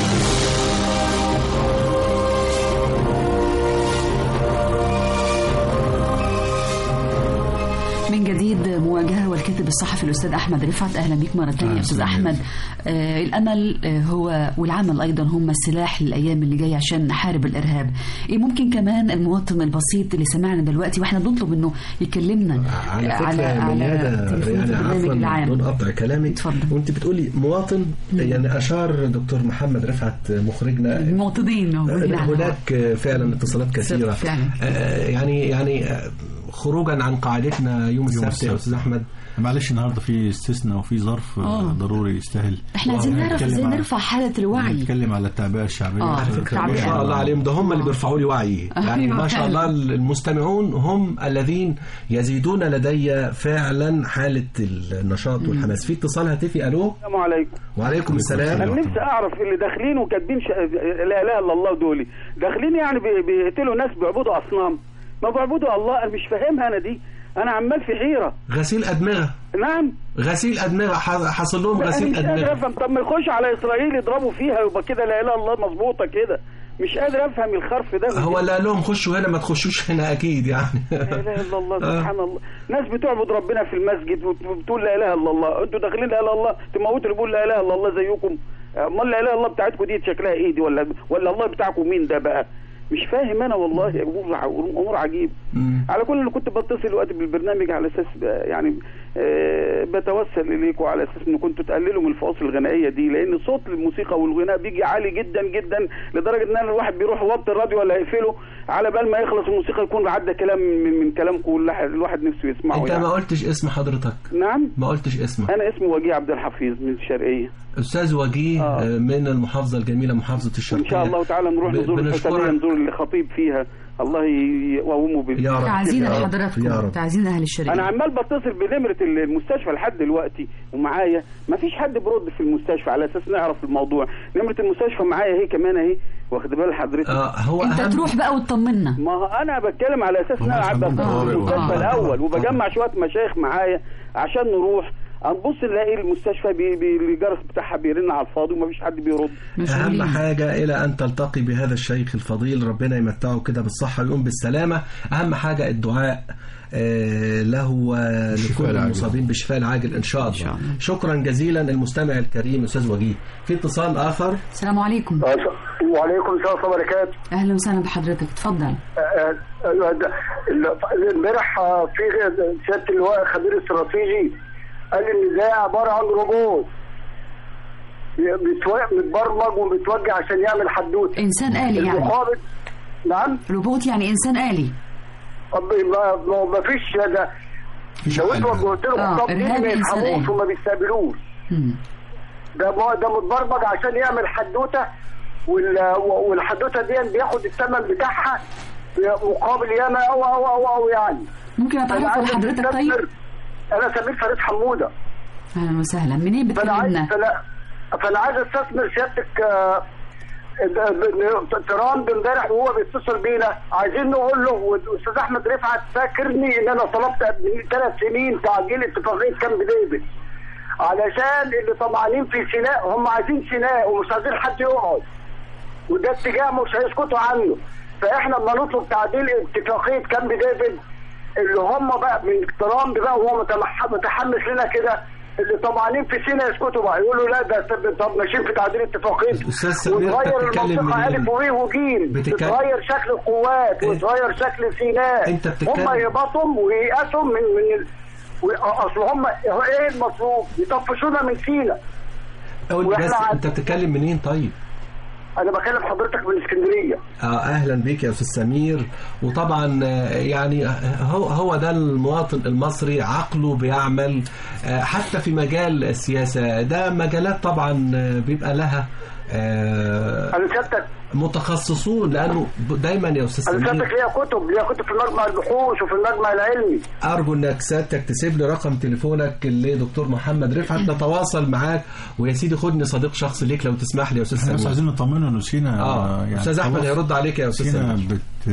من جديد مواجهة والكاتب الصحفي الأستاذ أحمد رفعت أهلا بك مرة ثانية يا أستاذ أحمد آه الأمل آه هو والعمل أيضا هم السلاح للأيام اللي جاية عشان نحارب الإرهاب إيه ممكن كمان المواطن البسيط اللي سمعنا دلوقتي وإحنا بنطلب إنه يكلمنا على فكرة على, على على يعني تليفون البرنامج عفوا العام بدون قطع كلامي اتفضل. وانت بتقولي مواطن يعني اشار دكتور محمد رفعت مخرجنا المواطنين موجودين على الهواء. هناك فعلا اتصالات كثيرة فعلا. آه، يعني يعني آه، خروجا عن قاعدتنا يوم السبت يا السبت. استاذ احمد معلش النهارده في استثناء وفي ظرف آه. آه. ضروري يستاهل احنا عايزين نعرف هنتكلم ازاي على- نرفع حالة الوعي نتكلم على التعبئه الشعبيه آه، على فكرة التعبئة. ما شاء الله عليهم ده هم اللي بيرفعوا لي وعيي يعني أيوة ما شاء الله المستمعون هم الذين يزيدون لدي فعلا حالة النشاط والحماس في اتصال هاتفي الو السلام عليكم وعليكم السلام انا نفسي اعرف اللي داخلين وكاتبين ش... لا اله الا الله دول داخلين يعني بي- بيقتلوا ناس بيعبدوا اصنام ما بيعبدوا الله انا مش فاهمها انا دي انا عمال في حيره غسيل أدمغة نعم غسيل أدمغة ح- حصل لهم انا غسيل مش قادر أدمغة افهم طب ما يخش على اسرائيل يضربوا فيها يبقى كده لا اله الا الله مظبوطه كده مش قادر افهم الخرف ده هو اللي قال لهم خشوا هنا ما تخشوش هنا أكيد يعني لا اله الا الله آه. سبحان الله ناس بتعبد ربنا في المسجد وبتقول لا اله الا الله انتوا داخلين لا اله الا الله تموتوا اللي بيقول لا اله الا الله زيكم امال لا اله الا الله بتاعتكم دي شكلها ايه دي ولا ولا الله بتاعكم مين ده بقى مش فاهم انا والله امور امور عجيب مم. على كل انا كنت بتصل وقت بالبرنامج على اساس آه، يعني آه، بتوسل اليكم على اساس ان كنتوا تقللوا من الفواصل الغنائيه دي لان صوت الموسيقى والغناء بيجي عالي جدا جدا لدرجه ان انا الواحد بيروح يوطي الراديو ولا يقفله على بال ما يخلص الموسيقى يكون عدى كلام من, من كلامكم والواحد- الواحد نفسه يسمعه أنت يعني. ما قلتش اسم حضرتك نعم ما قلتش اسمك انا اسمي وجيه عبد الحفيظ من الشرقيه أستاذ وجيه آه. آه، من المحافظة الجميلة محافظة الشرقية ان شاء الله تعالى نروح ب- نزور الحسنيه بنشكرك. نزور الخطيب فيها الله ي- يقومه بال يا رب تعزين يا رب. لحضراتكم يا رب تعزين اهل الشرقية انا عمال بتصل بنمره المستشفى لحد دلوقتي ومعايا ما فيش حد برد في المستشفى على اساس نعرف الموضوع نمره المستشفى معايا اهي كمان اهي واخد بال حضرتك آه هو انت أهم تروح بقى وتطمنا ما هو انا بتكلم على اساس ان انا قاعد عندهم بتصل طوارئ بالمستشفى وكده. الاول آه. وبجمع شويه مشايخ معايا عشان نروح هنبص نلاقي المستشفى بي بي الجرس بتاعها بيرن على الفاضي ومفيش حد بيرد أهم مشغولين حاجة إلى أن تلتقي بهذا الشيخ الفضيل ربنا يمتعه كده بالصحة ويقوم بالسلامة أهم حاجة الدعاء آه، له ولكل الشفاء العاجل. المصابين بالشفاء العاجل إن شاء الله شكرا جزيلا المستمع الكريم أستاذ وجيه في اتصال آخر السلام عليكم وعليكم السلام ورحمه الله وبركاته اهلا وسهلا بحضرتك اتفضل أيوة، ده- ال- امبارح آه، في سياده اللواء خبير استراتيجي قال ان ده عباره عن روبوت بيتو- متبرمج ومتوجه عشان يعمل حدوته انسان آلي يعني المقابل نعم روبوت يعني انسان آلي طب ما ما- ما فيش ده مفيش لو انتوا حل. وجهت لهم آه، الطب إرهاب ما إنسان يفهموش آلي. وما بيستقبلوش مم. ده ما ده متبرمج عشان يعمل حدوته وال- والحدوته دي بياخد الثمن بتاعها مقابل ياما او او او, أو يعني ممكن اتعرف على عايز حضرتك طيب أستثمر. انا سمير فريد حموده اهلا وسهلا منين فانا عايز بتكلمنا فانا فانا عايز استثمر سيادتك آه، ده- ب- ترامب امبارح وهو بيتصل بينا عايزين نقول له والاستاذ احمد رفعت فاكرني ان انا طلبت قبل ثلاث سنين تعديل اتفاقيه كامب ديفيد علشان اللي طمعانين في سيناء هم عايزين سيناء ومش عايزين حد يقعد وده اتجاه مش هيسكتوا عنه فاحنا لما نطلب تعديل اتفاقيه كامب ديفيد اللي هم بقى من ترامب بقى وهو متمح- متحمس لنا كده اللي طمعانين في سينا يسكتوا بقى يقولوا لا ده طب- طب ماشيين في تعديل اتفاقيه أستاذ سمير، أنت وتغير بتتكلم المنطقه منين؟ الف ويه وجيم بتتكلم- تتغير شكل القوات إيه؟ وتغير شكل سيناء أنت بتتكلم- هم يهبطوا وييأسوا من من ال... و- اصل هم ايه المطلوب؟ يطفشونا من سينا قول لي وإحنا بس عاد- أنت بتتكلم منين طيب انا بكلم حضرتك من اسكندريه آه اهلا بيك يا استاذ سمير وطبعا آه، يعني هو هو ده المواطن المصري عقله بيعمل آه، حتى في مجال السياسه ده مجالات طبعا آه، بيبقى لها آه، انا سيادتك متخصصون لانه ب- دايما يا استاذ انا سيادتك سمير ليا كتب ليا كتب في مجمع البحوث وفي المجمع العلمي ارجو انك سيادتك تسيب لي رقم تليفونك لدكتور محمد رفعت نتواصل معاك ويا سيدي خدني صديق شخصي ليك لو تسمح لي يا استاذ احنا بس سمير عايزين نطمنه انه سينا اه يعني استاذ احمد خلاص هيرد عليك يا استاذ سينا سمير بت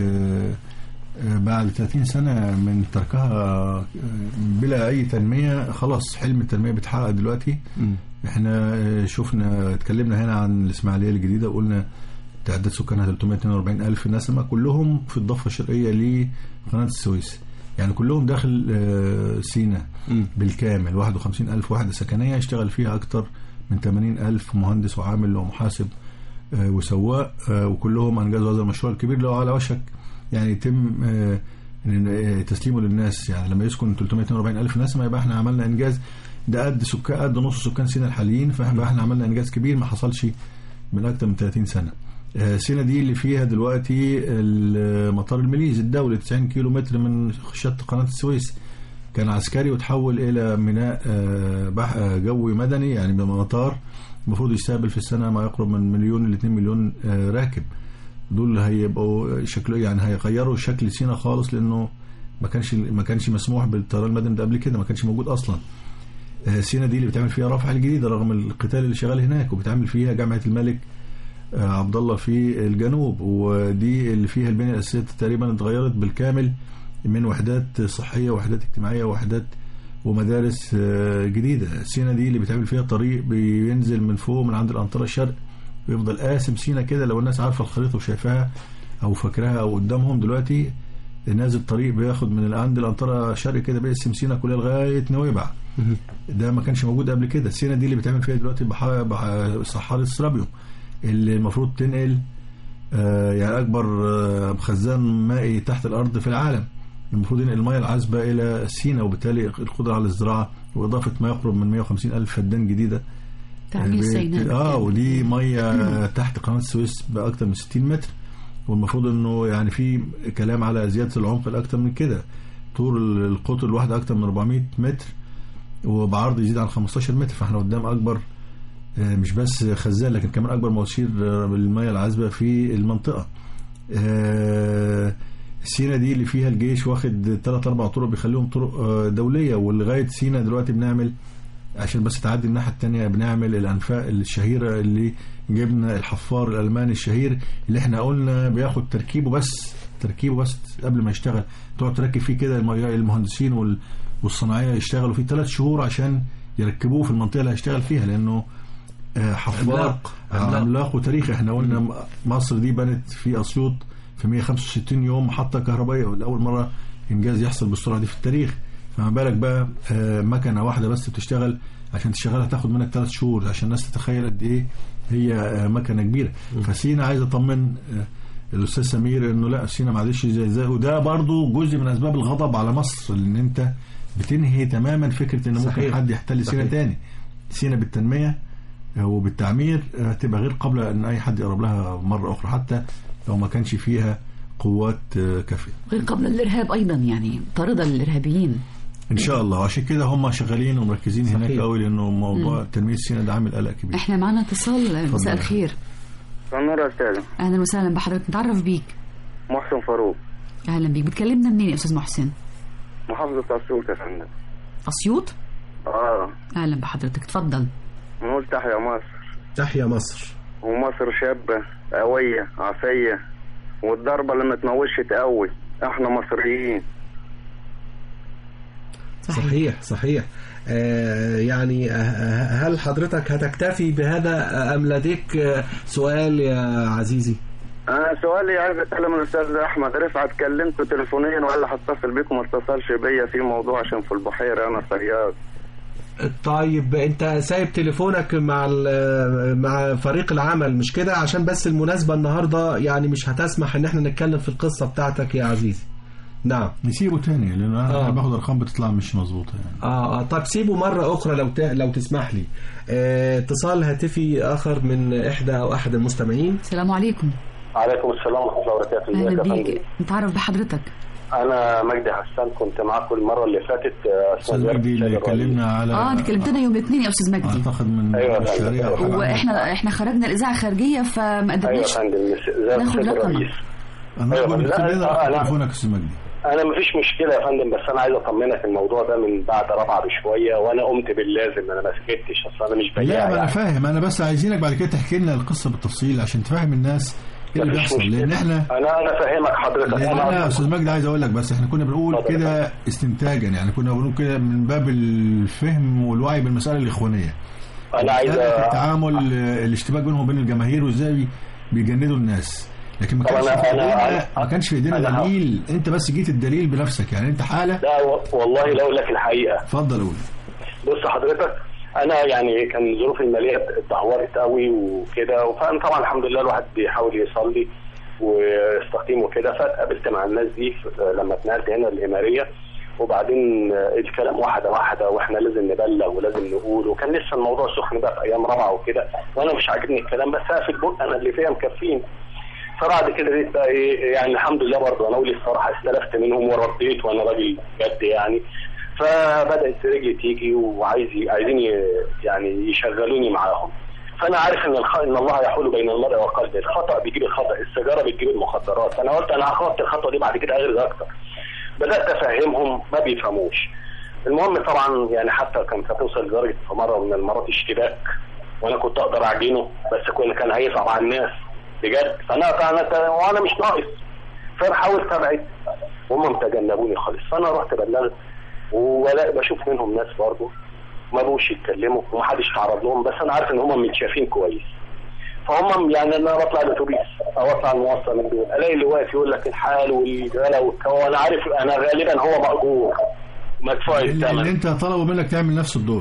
آه، بعد 30 سنة من تركها آه، بلا أي تنمية خلاص حلم التنمية بيتحقق دلوقتي مم. احنا آه، شفنا اتكلمنا هنا عن الإسماعيلية الجديدة وقلنا تعداد سكانها 342 ألف نسمة كلهم في الضفة الشرقية لقناة السويس يعني كلهم داخل آه، سينا مم. بالكامل 51 ألف وحدة سكنية يشتغل فيها أكتر من 80 ألف مهندس وعامل ومحاسب آه، وسواق آه، وكلهم أنجزوا هذا المشروع الكبير اللي هو على وشك يعني يتم آه، إن- آه، تسليمه للناس يعني لما يسكن 342 ألف نسمة يبقى احنا عملنا إنجاز ده قد سكان قد نص سكان سينا الحاليين فاحنا احنا عملنا إنجاز كبير ما حصلش من أكتر من 30 سنة آه، سينا دي اللي فيها دلوقتي مطار المليز الدولي 90 كيلو متر من شط قناة السويس كان عسكري وتحول إلى ميناء آه، بح- آه، جوي مدني يعني مطار المفروض يستقبل في السنة ما يقرب من مليون ل 2 مليون آه، راكب دول هيبقوا شكله يعني هيغيروا شكل سينا خالص لأنه ما كانش ما كانش مسموح بالطيران المدني ده قبل كده ما كانش موجود أصلا آه، سينا دي اللي بتعمل فيها رفح الجديدة رغم القتال اللي شغال هناك وبتعمل فيها جامعة الملك آه، عبد الله في الجنوب ودي اللي فيها البنية الأساسية تقريبا اتغيرت بالكامل من وحدات صحية وحدات اجتماعية وحدات ومدارس آه، جديدة سينا دي اللي بتعمل فيها طريق بينزل من فوق من عند الأنطرة الشرق ويفضل قاسم سينا كده لو الناس عارفة الخريطة وشايفاها أو فاكراها أو قدامهم دلوقتي نازل طريق بياخد من عند الأنطرة الشرق كده بيقسم سينا كلها لغاية نويبع ده ما كانش موجود قبل كده سينا دي اللي بتعمل فيها دلوقتي بح- بح- صحاري السرابيوم اللي المفروض تنقل آه، يعني اكبر آه، خزان مائي تحت الارض في العالم المفروض ينقل المياه العذبه الى سينا وبالتالي القدره على الزراعه واضافه ما يقرب من 150 الف فدان جديده تعمير بت- سيناء اه ودي ميه تحت قناه السويس باكثر من 60 متر والمفروض انه يعني في كلام على زياده العمق الاكثر من كده طول القطر الواحد اكثر من 400 متر وبعرض يزيد عن 15 متر فاحنا قدام اكبر آه، مش بس خزان لكن كمان اكبر مواسير آه، بالمياه العذبه في المنطقه آه، سينا دي اللي فيها الجيش واخد ثلاث اربع طرق بيخليهم طرق آه، دوليه ولغايه سينا دلوقتي بنعمل عشان بس تعدي الناحيه الثانيه بنعمل الانفاق الشهيره اللي جبنا الحفار الالماني الشهير اللي احنا قلنا بياخد تركيبه بس تركيبه بس قبل ما يشتغل تقعد تركب فيه كده الم- المهندسين وال- والصناعيه يشتغلوا فيه ثلاث شهور عشان يركبوه في المنطقه اللي هيشتغل فيها لانه آه، حفار عملاق. عملاق, عملاق وتاريخي احنا قلنا م- مصر دي بنت في اسيوط في 165 يوم محطه كهربائيه لاول مره انجاز يحصل بالسرعه دي في التاريخ فما بالك بقى آه، مكنه واحده بس بتشتغل عشان تشغلها تاخد منك ثلاث شهور عشان الناس تتخيل قد ايه هي آه، مكنه كبيره فسينا عايز اطمن آه، الاستاذ سمير انه لا سينا معلش زي زي وده برضو جزء من اسباب الغضب على مصر ان انت بتنهي تماما فكره ان ممكن صحيح. حد يحتل سينا صحيح. تاني سينا بالتنميه وبالتعمير آه، تبقى غير قابله ان اي حد يقرب لها مره اخرى حتى لو ما كانش فيها قوات آه، كافيه غير قبل الارهاب ايضا يعني طارده للارهابيين ان شاء الله وعشان كده هم شغالين ومركزين هناك صحيح. قوي لانه موضوع تنميه سينا ده عامل قلق كبير احنا معانا اتصال اتفضل. مساء الخير نور يا استاذ اهلا وسهلا بحضرتك نتعرف بيك محسن فاروق اهلا بيك بتكلمنا منين يا استاذ محسن محافظة أسيوط يا فندم اسيوط اه اهلا بحضرتك اتفضل نقول تحيا مصر تحيا مصر ومصر شابة قوية عافية والضربة اللي ما تموتش تقوي احنا مصريين صحيح صحيح آه يعني آه، هل حضرتك هتكتفي بهذا أم لديك آه، سؤال يا عزيزي انا سؤالي عايز اتكلم الاستاذ احمد رفعت كلمته تليفونيا وقال لي هتصل بيكم ما اتصلش بيا في موضوع عشان في البحيره انا صياد طيب انت سايب تليفونك مع ال- مع فريق العمل مش كده عشان بس المناسبة النهاردة يعني مش هتسمح ان احنا نتكلم في القصة بتاعتك يا عزيزي نعم نسيبه تاني لان انا آه. آه. باخد ارقام بتطلع مش مظبوطه يعني اه, آه طب سيبه مرة أخرى لو ت... لو تسمح لي آه، اتصال هاتفي آخر من إحدى أو أحد المستمعين السلام عليكم عليكم السلام ورحمه الله وبركاته اهلا ازيك يا بيك فندم نتعرف بحضرتك انا مجدي حسان كنت معاكم المره اللي فاتت آه، استاذ أثناء مجدي اللي زيارة الرئيس. اتكلمنا على اه انت كلمتنا يوم الاثنين يا استاذ مجدي اعتقد من أيوة. الشهريه او حاجه واحنا احنا خرجنا الاذاعه خارجيه فما ايوه يا قدرناش فندم زي ناخد السيد رقمك. الرئيس انا أيوة. أقول لا، لك كده أنا- تليفونك يا استاذ مجدي انا مفيش مشكله يا فندم بس انا عايز اطمنك الموضوع ده من بعد رابعه بشويه وانا قمت باللازم انا ما سكتش اصل انا مش لا بياع ما انا يعني. فاهم انا بس عايزينك بعد كده تحكي لنا القصه بالتفصيل عشان تفهم الناس ايه اللي مفيش بيحصل مشكلة. لان احنا انا انا فاهمك حضرتك لان انا يا انا استاذ مجدي عايز اقول لك بس احنا كنا بنقول اتفضل يا كده استنتاجا يعني كنا بنقول كده من باب الفهم والوعي بالمساله الاخوانيه انا عايز مسألة أ- التعامل آه، الاشتباك بينهم وبين الجماهير وازاي بيجندوا الناس لكن ما طب كانش أنا- في أنا- ايدينا أنا- ما كانش في ايدينا أنا ه- دليل انت بس جيت الدليل بنفسك يعني انت حاله لا و- والله لو لك الحقيقه اتفضل قول بص حضرتك انا يعني كان ظروفي الماليه اتدهورت قوي وكده فانا طبعا الحمد لله الواحد بيحاول يصلي ويستقيم وكده فاتقابلت مع الناس دي ف- لما اتنقلت هنا الاماريه وبعدين الكلام واحده واحده واحنا لازم نبلغ ولازم نقول وكان لسه الموضوع سخن بقى في ايام رابعه وكده وانا مش عاجبني الكلام بس اقفل بق انا اللي فيها مكفين فبعد كده لقيت بقى ايه يعني الحمد لله برضه انا اقول الصراحه استلفت منهم ورديت وانا راجل جد يعني فبدات رجلي تيجي وعايز عايزين ي- يعني يشغلوني معاهم فانا عارف ان الخ... ان الله يحول بين المرء وقلبه الخطا بيجيب الخطا السيجاره بتجيب المخدرات فانا قلت انا هخبط الخطوه دي بعد كده اغرز اكتر بدات افهمهم ما بيفهموش المهم طبعا يعني حتى كانت هتوصل لدرجه في مره من المرات اشتباك وانا كنت اقدر اعجنه بس كل كان هيصعب على الناس بجد فانا فانا وانا مش ناقص فانا حاولت ابعد وهم تجنبوني خالص فانا رحت بلغت ولا بشوف منهم ناس برضه ما بقوش يتكلموا ومحدش تعرض لهم بس انا عارف ان هم متشافين كويس فهم يعني انا بطلع الاتوبيس او اطلع المواصله من دول الاقي اللي واقف يقول لك الحال والغلا والكو وانا عارف انا غالبا هو مأجور مدفوع اللي, اللي الثمن انت طلبوا منك تعمل نفس الدور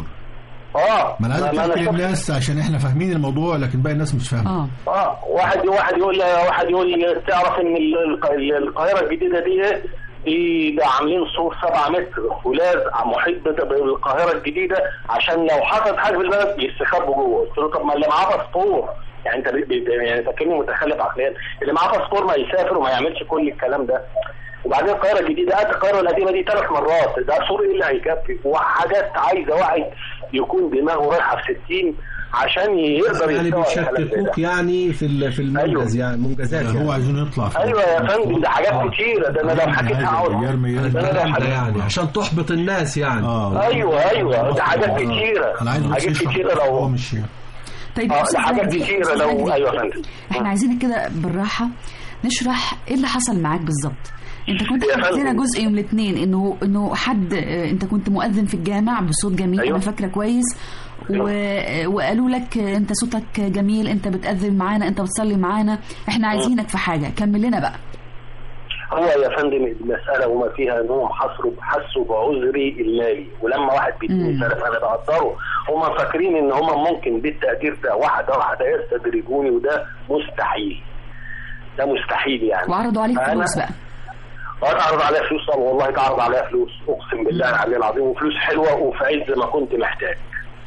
اه ما انا عايز ما تحكي شفت- للناس عشان احنا فاهمين الموضوع لكن باقي الناس مش فاهمه اه اه واحد واحد يقول لي واحد يقول لي تعرف ان ال- ال- القاهره الجديده دي ايه؟ دي ده عاملين سور 7 متر فولاذ محيط بت- بالقاهره الجديده عشان لو حصلت حاجه في البلد يستخبوا جوه قلت له طب ما اللي معاه باسبور يعني انت بي- بي- يعني فاكرني متخلف عقليا اللي معاه باسبور ما يسافر وما يعملش كل الكلام ده وبعدين القاهره الجديده قد القاهره القديمه دي ثلاث مرات ده سور ايه اللي هيكفي وحاجات عايزه واحد يكون دماغه رايحه في 60 عشان يقدر يعني يستوعب الكلام ده. بيشككوك يعني في ال- في المنجز يعني منجزات هو يعني عايزين يطلع في ايوه يا فندم ده حاجات كتيره ده انا لو حكيتها عايز هقعد يرمي على ده أنا لو الكلام ده حكيت- يعني عشان تحبط الناس يعني اه ايوه ايوه ده حاجات كتيره انا عايز بس حاجات يشرح كتيره هو لو مش طيب اه أستاذ ده حاجات مجدي، كتيره أستاذ لو مجدي، ايوه يا فندم احنا عايزينك كده بالراحه نشرح ايه اللي حصل معاك بالظبط انت كنت يا حكيت لنا فندم. جزء من الاثنين انه انه حد اه، انت كنت مؤذن في الجامع بصوت جميل أيوة. انا فاكره كويس و... وقالوا لك اه، انت صوتك جميل انت بتأذن معانا انت بتصلي معانا احنا عايزينك في حاجه كمل لنا بقى هو يا فندم المساله وما فيها انهم حصروا حسوا بعذري المالي ولما واحد بيديني مم. سلف انا بقدره هم فاكرين ان هم ممكن بالتقدير ده واحده واحده يستدرجوني وده مستحيل ده مستحيل يعني وعرضوا عليك فأنا- فلوس بقى اتعرض عليها فلوس طبعا والله اتعرض عليها فلوس اقسم بالله العلي العظيم وفلوس حلوه وفي عز ما كنت محتاج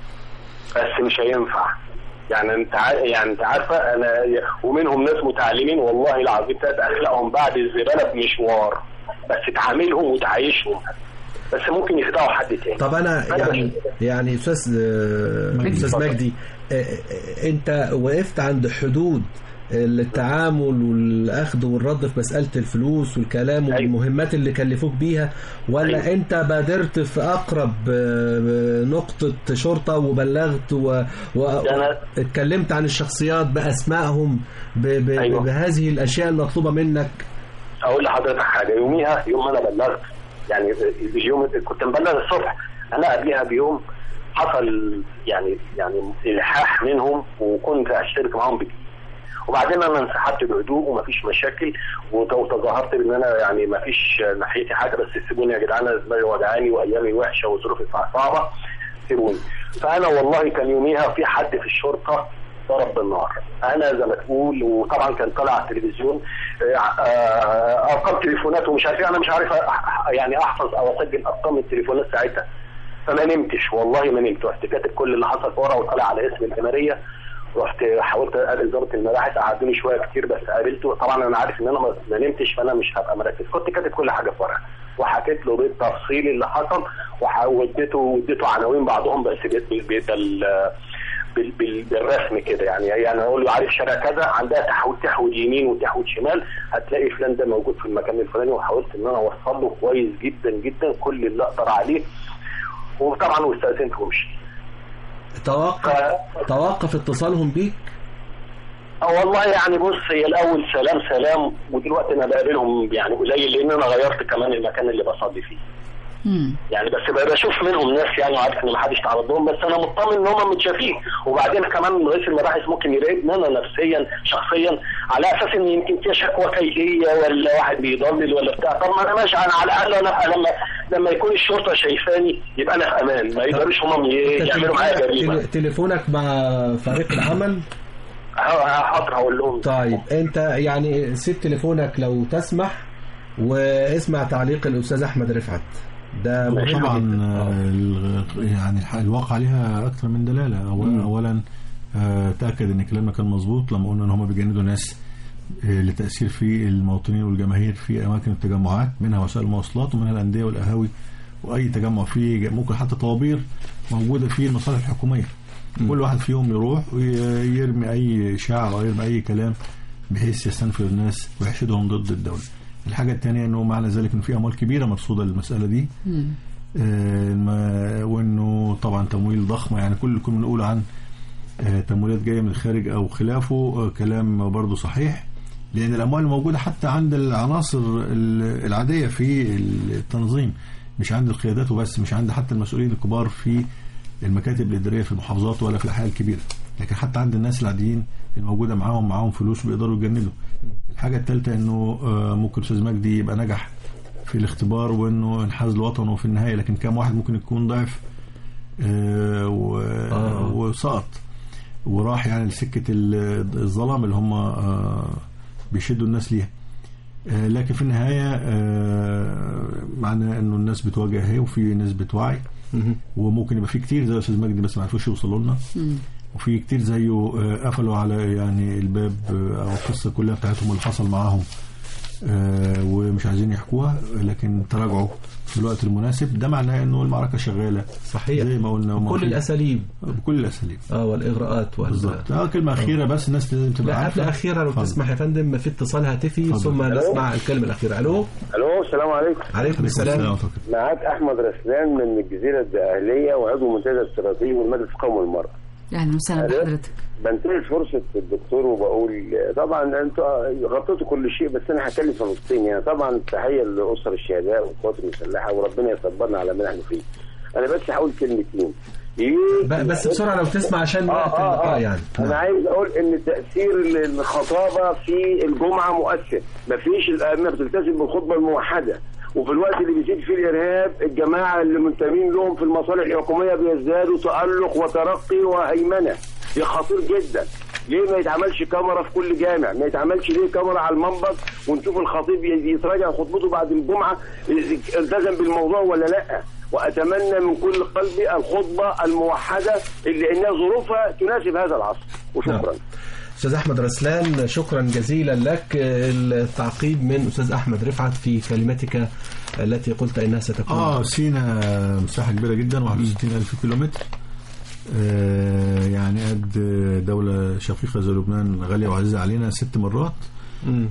بس مش هينفع يعني انت عا- يعني انت عارفه انا ومنهم ناس متعلمين والله العظيم تلات اخلاقهم بعد الزباله بمشوار بس تعاملهم وتعايشهم بس ممكن يخدعوا حد تاني طب انا أنا يعني بشوف كده. يعني استاذ آه، استاذ مجدي آه، آه، انت وقفت عند حدود التعامل والاخذ والرد في مساله الفلوس والكلام أيوة. والمهمات اللي كلفوك بيها ولا أيوة. انت بادرت في اقرب آه، نقطه شرطه وبلغت و- و- ده أنا- واتكلمت عن الشخصيات باسمائهم ب- ب- أيوة. بهذه الاشياء المطلوبه منك اقول لحضرتك حاجه يوميها يوم ما انا بلغت يعني اليوم كنت مبلغ الصبح انا قبلها بيوم حصل يعني يعني الحاح منهم وكنت اشترك معاهم بجد وبعدين انا انسحبت بهدوء ومفيش مشاكل وت- وتظاهرت بان انا يعني مفيش ناحيتي حاجه بس سيبوني يا جدعان أنا دماغي وجعاني وايامي وحشه وظروفي صعبه سيبوني فانا والله كان يوميها في حد في الشرطه ضرب بالنار انا زي ما تقول وطبعا كان طالع على التلفزيون آه، آه، ارقام تليفونات ومش عارف إيه، انا مش عارف أح- يعني احفظ او اسجل ارقام التليفونات ساعتها فما نمتش والله ما نمت رحت كاتب كل اللي حصل في ورقه وطالع على اسم الجماريه رحت حاولت اقابل ضابط المباحث قعدوني شويه كتير بس قابلته طبعا انا عارف ان انا ما- ما نمتش فانا مش هبقى مركز كنت كاتب كل حاجه في ورقه وحكيت له بالتفصيل اللي حصل وح- واديته واديته عناوين بعضهم بس بال- بال- بال- بال- بال- بالرسم كده يعني يعني اقول له عارف شارع كذا عندها تحويل تحويل يمين وتحويل شمال هتلاقي فلان ده موجود في المكان الفلاني وحاولت ان انا اوصل له كويس جدا جدا كل اللي اقدر عليه وطبعا واستاذنت ومشي توقف توقف اتصالهم بيك اه والله يعني بص هي الاول سلام سلام ودلوقتي انا بقابلهم يعني قليل لان انا غيرت كمان المكان اللي بصلي فيه مم. يعني بس بقى بشوف منهم ناس يعني وعارف ان ما حدش تعرض لهم بس انا مطمن ان هم متشافين وبعدين كمان رئيس المباحث ممكن يراقبني انا نفسيا شخصيا على اساس ان يمكن في شكوى كيديه ولا واحد بيضلل ولا بتاع طب ما انا ماشي انا على الاقل انا أبقى لما لما يكون الشرطه شايفاني يبقى انا في امان ما يقدروش هم ي- أنت يعملوا معايا تليفونك- جريمه تل- تليفونك مع فريق العمل حاضر هقول لهم طيب انت يعني سيب تليفونك لو تسمح واسمع تعليق الاستاذ احمد رفعت ده مهم طبعا جدا. آه، ال- يعني الح- الواقع عليها اكثر من دلاله اولا اولا آه، تاكد ان كلامنا كان مظبوط لما قلنا ان هم بيجندوا ناس آه، لتأثير في المواطنين والجماهير في أماكن التجمعات منها وسائل المواصلات ومنها الأندية والقهاوي وأي تجمع فيه ممكن حتى طوابير موجودة في المصالح الحكومية كل واحد فيهم يروح ويرمي أي إشاعة أو يرمي أي كلام بحيث يستنفر الناس ويحشدهم ضد الدولة الحاجة الثانية أنه معنى ذلك أن في أموال كبيرة مرصودة للمسألة دي مم. آه، ما- وانه طبعا تمويل ضخم يعني كل اللي كنا بنقول عن آه، تمويلات جايه من الخارج او خلافه آه، كلام برضه صحيح لان الاموال الموجوده حتى عند العناصر ال- العاديه في التنظيم مش عند القيادات وبس مش عند حتى المسؤولين الكبار في المكاتب الاداريه في المحافظات ولا في الاحياء الكبيره لكن حتى عند الناس العاديين الموجوده معاهم معاهم فلوس بيقدروا يجندوا الحاجه الثالثه انه آه، ممكن استاذ مجدي يبقى نجح في الاختبار وانه انحاز لوطنه في النهايه لكن كم واحد ممكن يكون ضعف آه، و- آه. وسقط وراح يعني لسكه ال- الظلام اللي هم آه، بيشدوا الناس ليها آه، لكن في النهايه آه، معنى انه الناس بتواجه اهي وفي نسبه وعي مهم. وممكن يبقى في كتير زي الاستاذ مجدي بس ما عرفوش يوصلوا لنا مم. وفي كتير زيه آه، قفلوا على يعني الباب آه، او القصه كلها بتاعتهم اللي حصل معاهم آه، ومش عايزين يحكوها لكن تراجعوا في الوقت المناسب ده معناه انه المعركه شغاله صحيح زي ما قلنا وما كل في- الاساليب بكل الاساليب اه والاغراءات وال بالظبط اه كلمه اخيره بس الناس لازم تبقى لا قبل عارفه اخيره لو اتفضل. تسمح يا فندم في اتصال هاتفي اتفضل. ثم ألو؟ نسمع الكلمه الاخيره الو الو السلام عليكم عليكم السلام ورحمة الله. معاك احمد رسلان من الجزيره الدقهليه وعضو منتدى استراتيجي من مجلس القومي المراه اهلا وسهلا ألو؟ بحضرتك بنتهز فرصه الدكتور وبقول طبعا انتوا غطيتوا كل شيء بس انا هتكلم في نقطتين يعني طبعا تحيه لاسر الشهداء والقوات المسلحه وربنا يصبرنا على ما نحن فيه انا بس هقول كلمتين ب- بس بسرعه لو تسمع عشان وقت اللقاء يعني انا عايز اقول ان تاثير الخطابه في الجمعه مؤثر مفيش الائمه بتلتزم بالخطبه الموحده وفي الوقت اللي بيزيد فيه الارهاب الجماعه اللي منتمين لهم في المصالح الحكوميه بيزدادوا تالق وترقي وهيمنه ده خطير جدا ليه ما يتعملش كاميرا في كل جامع ما يتعملش ليه كاميرا على المنبر ونشوف الخطيب يتراجع خطبته بعد الجمعه التزم بالموضوع ولا لا واتمنى من كل قلبي الخطبه الموحده اللي انها ظروفها تناسب هذا العصر وشكرا استاذ احمد رسلان شكرا جزيلا لك التعقيب من استاذ احمد رفعت في كلمتك التي قلت انها ستكون اه سينا مساحه كبيره جدا 61 الف كيلومتر آه يعني قد دولة شقيقة زي لبنان غالية وعزيزة علينا ست مرات مم.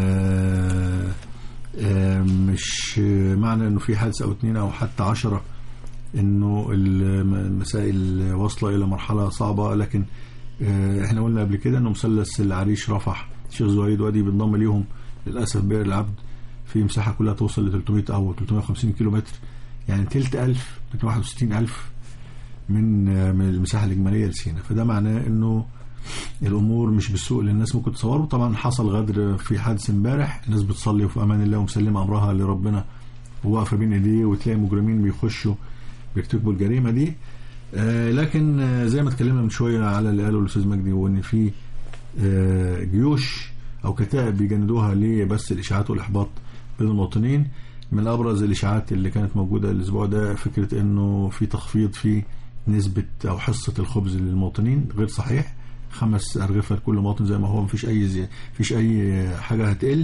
آه آه مش معنى انه في حادث او اتنين او حتى عشرة انه المسائل واصلة الى مرحلة صعبة لكن آه احنا قلنا قبل كده انه مثلث العريش رفح شيخ زويد وادي بينضم ليهم للاسف بئر العبد في مساحة كلها توصل ل 300 او 350 كيلو متر يعني تلت ألف 361 ألف من من المساحه الاجماليه لسينا فده معناه انه الامور مش بالسوء اللي الناس ممكن تصوره طبعا حصل غدر في حادث امبارح الناس بتصلي وفي امان الله ومسلمه امرها لربنا وواقفه بين ايديه وتلاقي مجرمين بيخشوا بيرتكبوا الجريمه دي آه لكن آه زي ما اتكلمنا من شويه على اللي قاله الاستاذ مجدي وان في آه جيوش او كتائب بيجندوها ليه بس الاشاعات والاحباط بين المواطنين من ابرز الاشاعات اللي كانت موجوده الاسبوع ده فكره انه في تخفيض في نسبة أو حصة الخبز للمواطنين غير صحيح خمس أرغفة لكل مواطن زي ما هو مفيش أي زي مفيش أي حاجة هتقل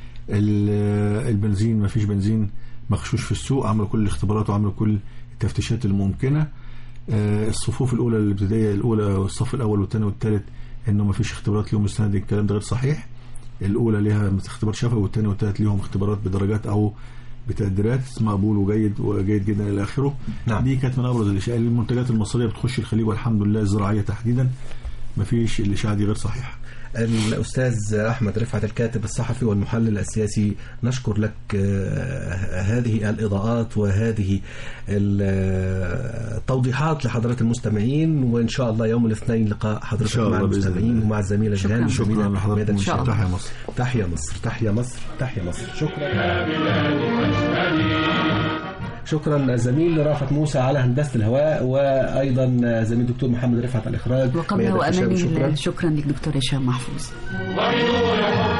البنزين مفيش بنزين مغشوش في السوق عملوا كل الاختبارات وعملوا كل التفتيشات الممكنة الصفوف الأولى الابتدائية الأولى والصف الأول والثاني والثالث إنه مفيش اختبارات ليهم مستند الكلام ده غير صحيح الأولى ليها اختبار شفوي والثاني والثالث ليهم اختبارات بدرجات أو بتقديرات مقبول وجيد وجيد جدا الى اخره نعم. دي كانت من ابرز الاشياء المنتجات المصريه بتخش الخليج والحمد لله الزراعيه تحديدا ما فيش الاشاعه دي غير صحيحه الأستاذ أحمد رفعت الكاتب الصحفي والمحلل السياسي نشكر لك هذه الإضاءات وهذه التوضيحات لحضرات المستمعين وإن شاء الله يوم الاثنين لقاء حضرتك مع المستمعين ومع الزميلة جيهان شكرا لحضرتك تحيا مصر تحيا مصر تحيا مصر تحيا مصر شكرا شكرا زميل رافت موسى على هندسه الهواء وايضا زميل دكتور محمد رفعت الاخراج وقبله امامي شكرا, شكرا لك دكتور هشام محفوظ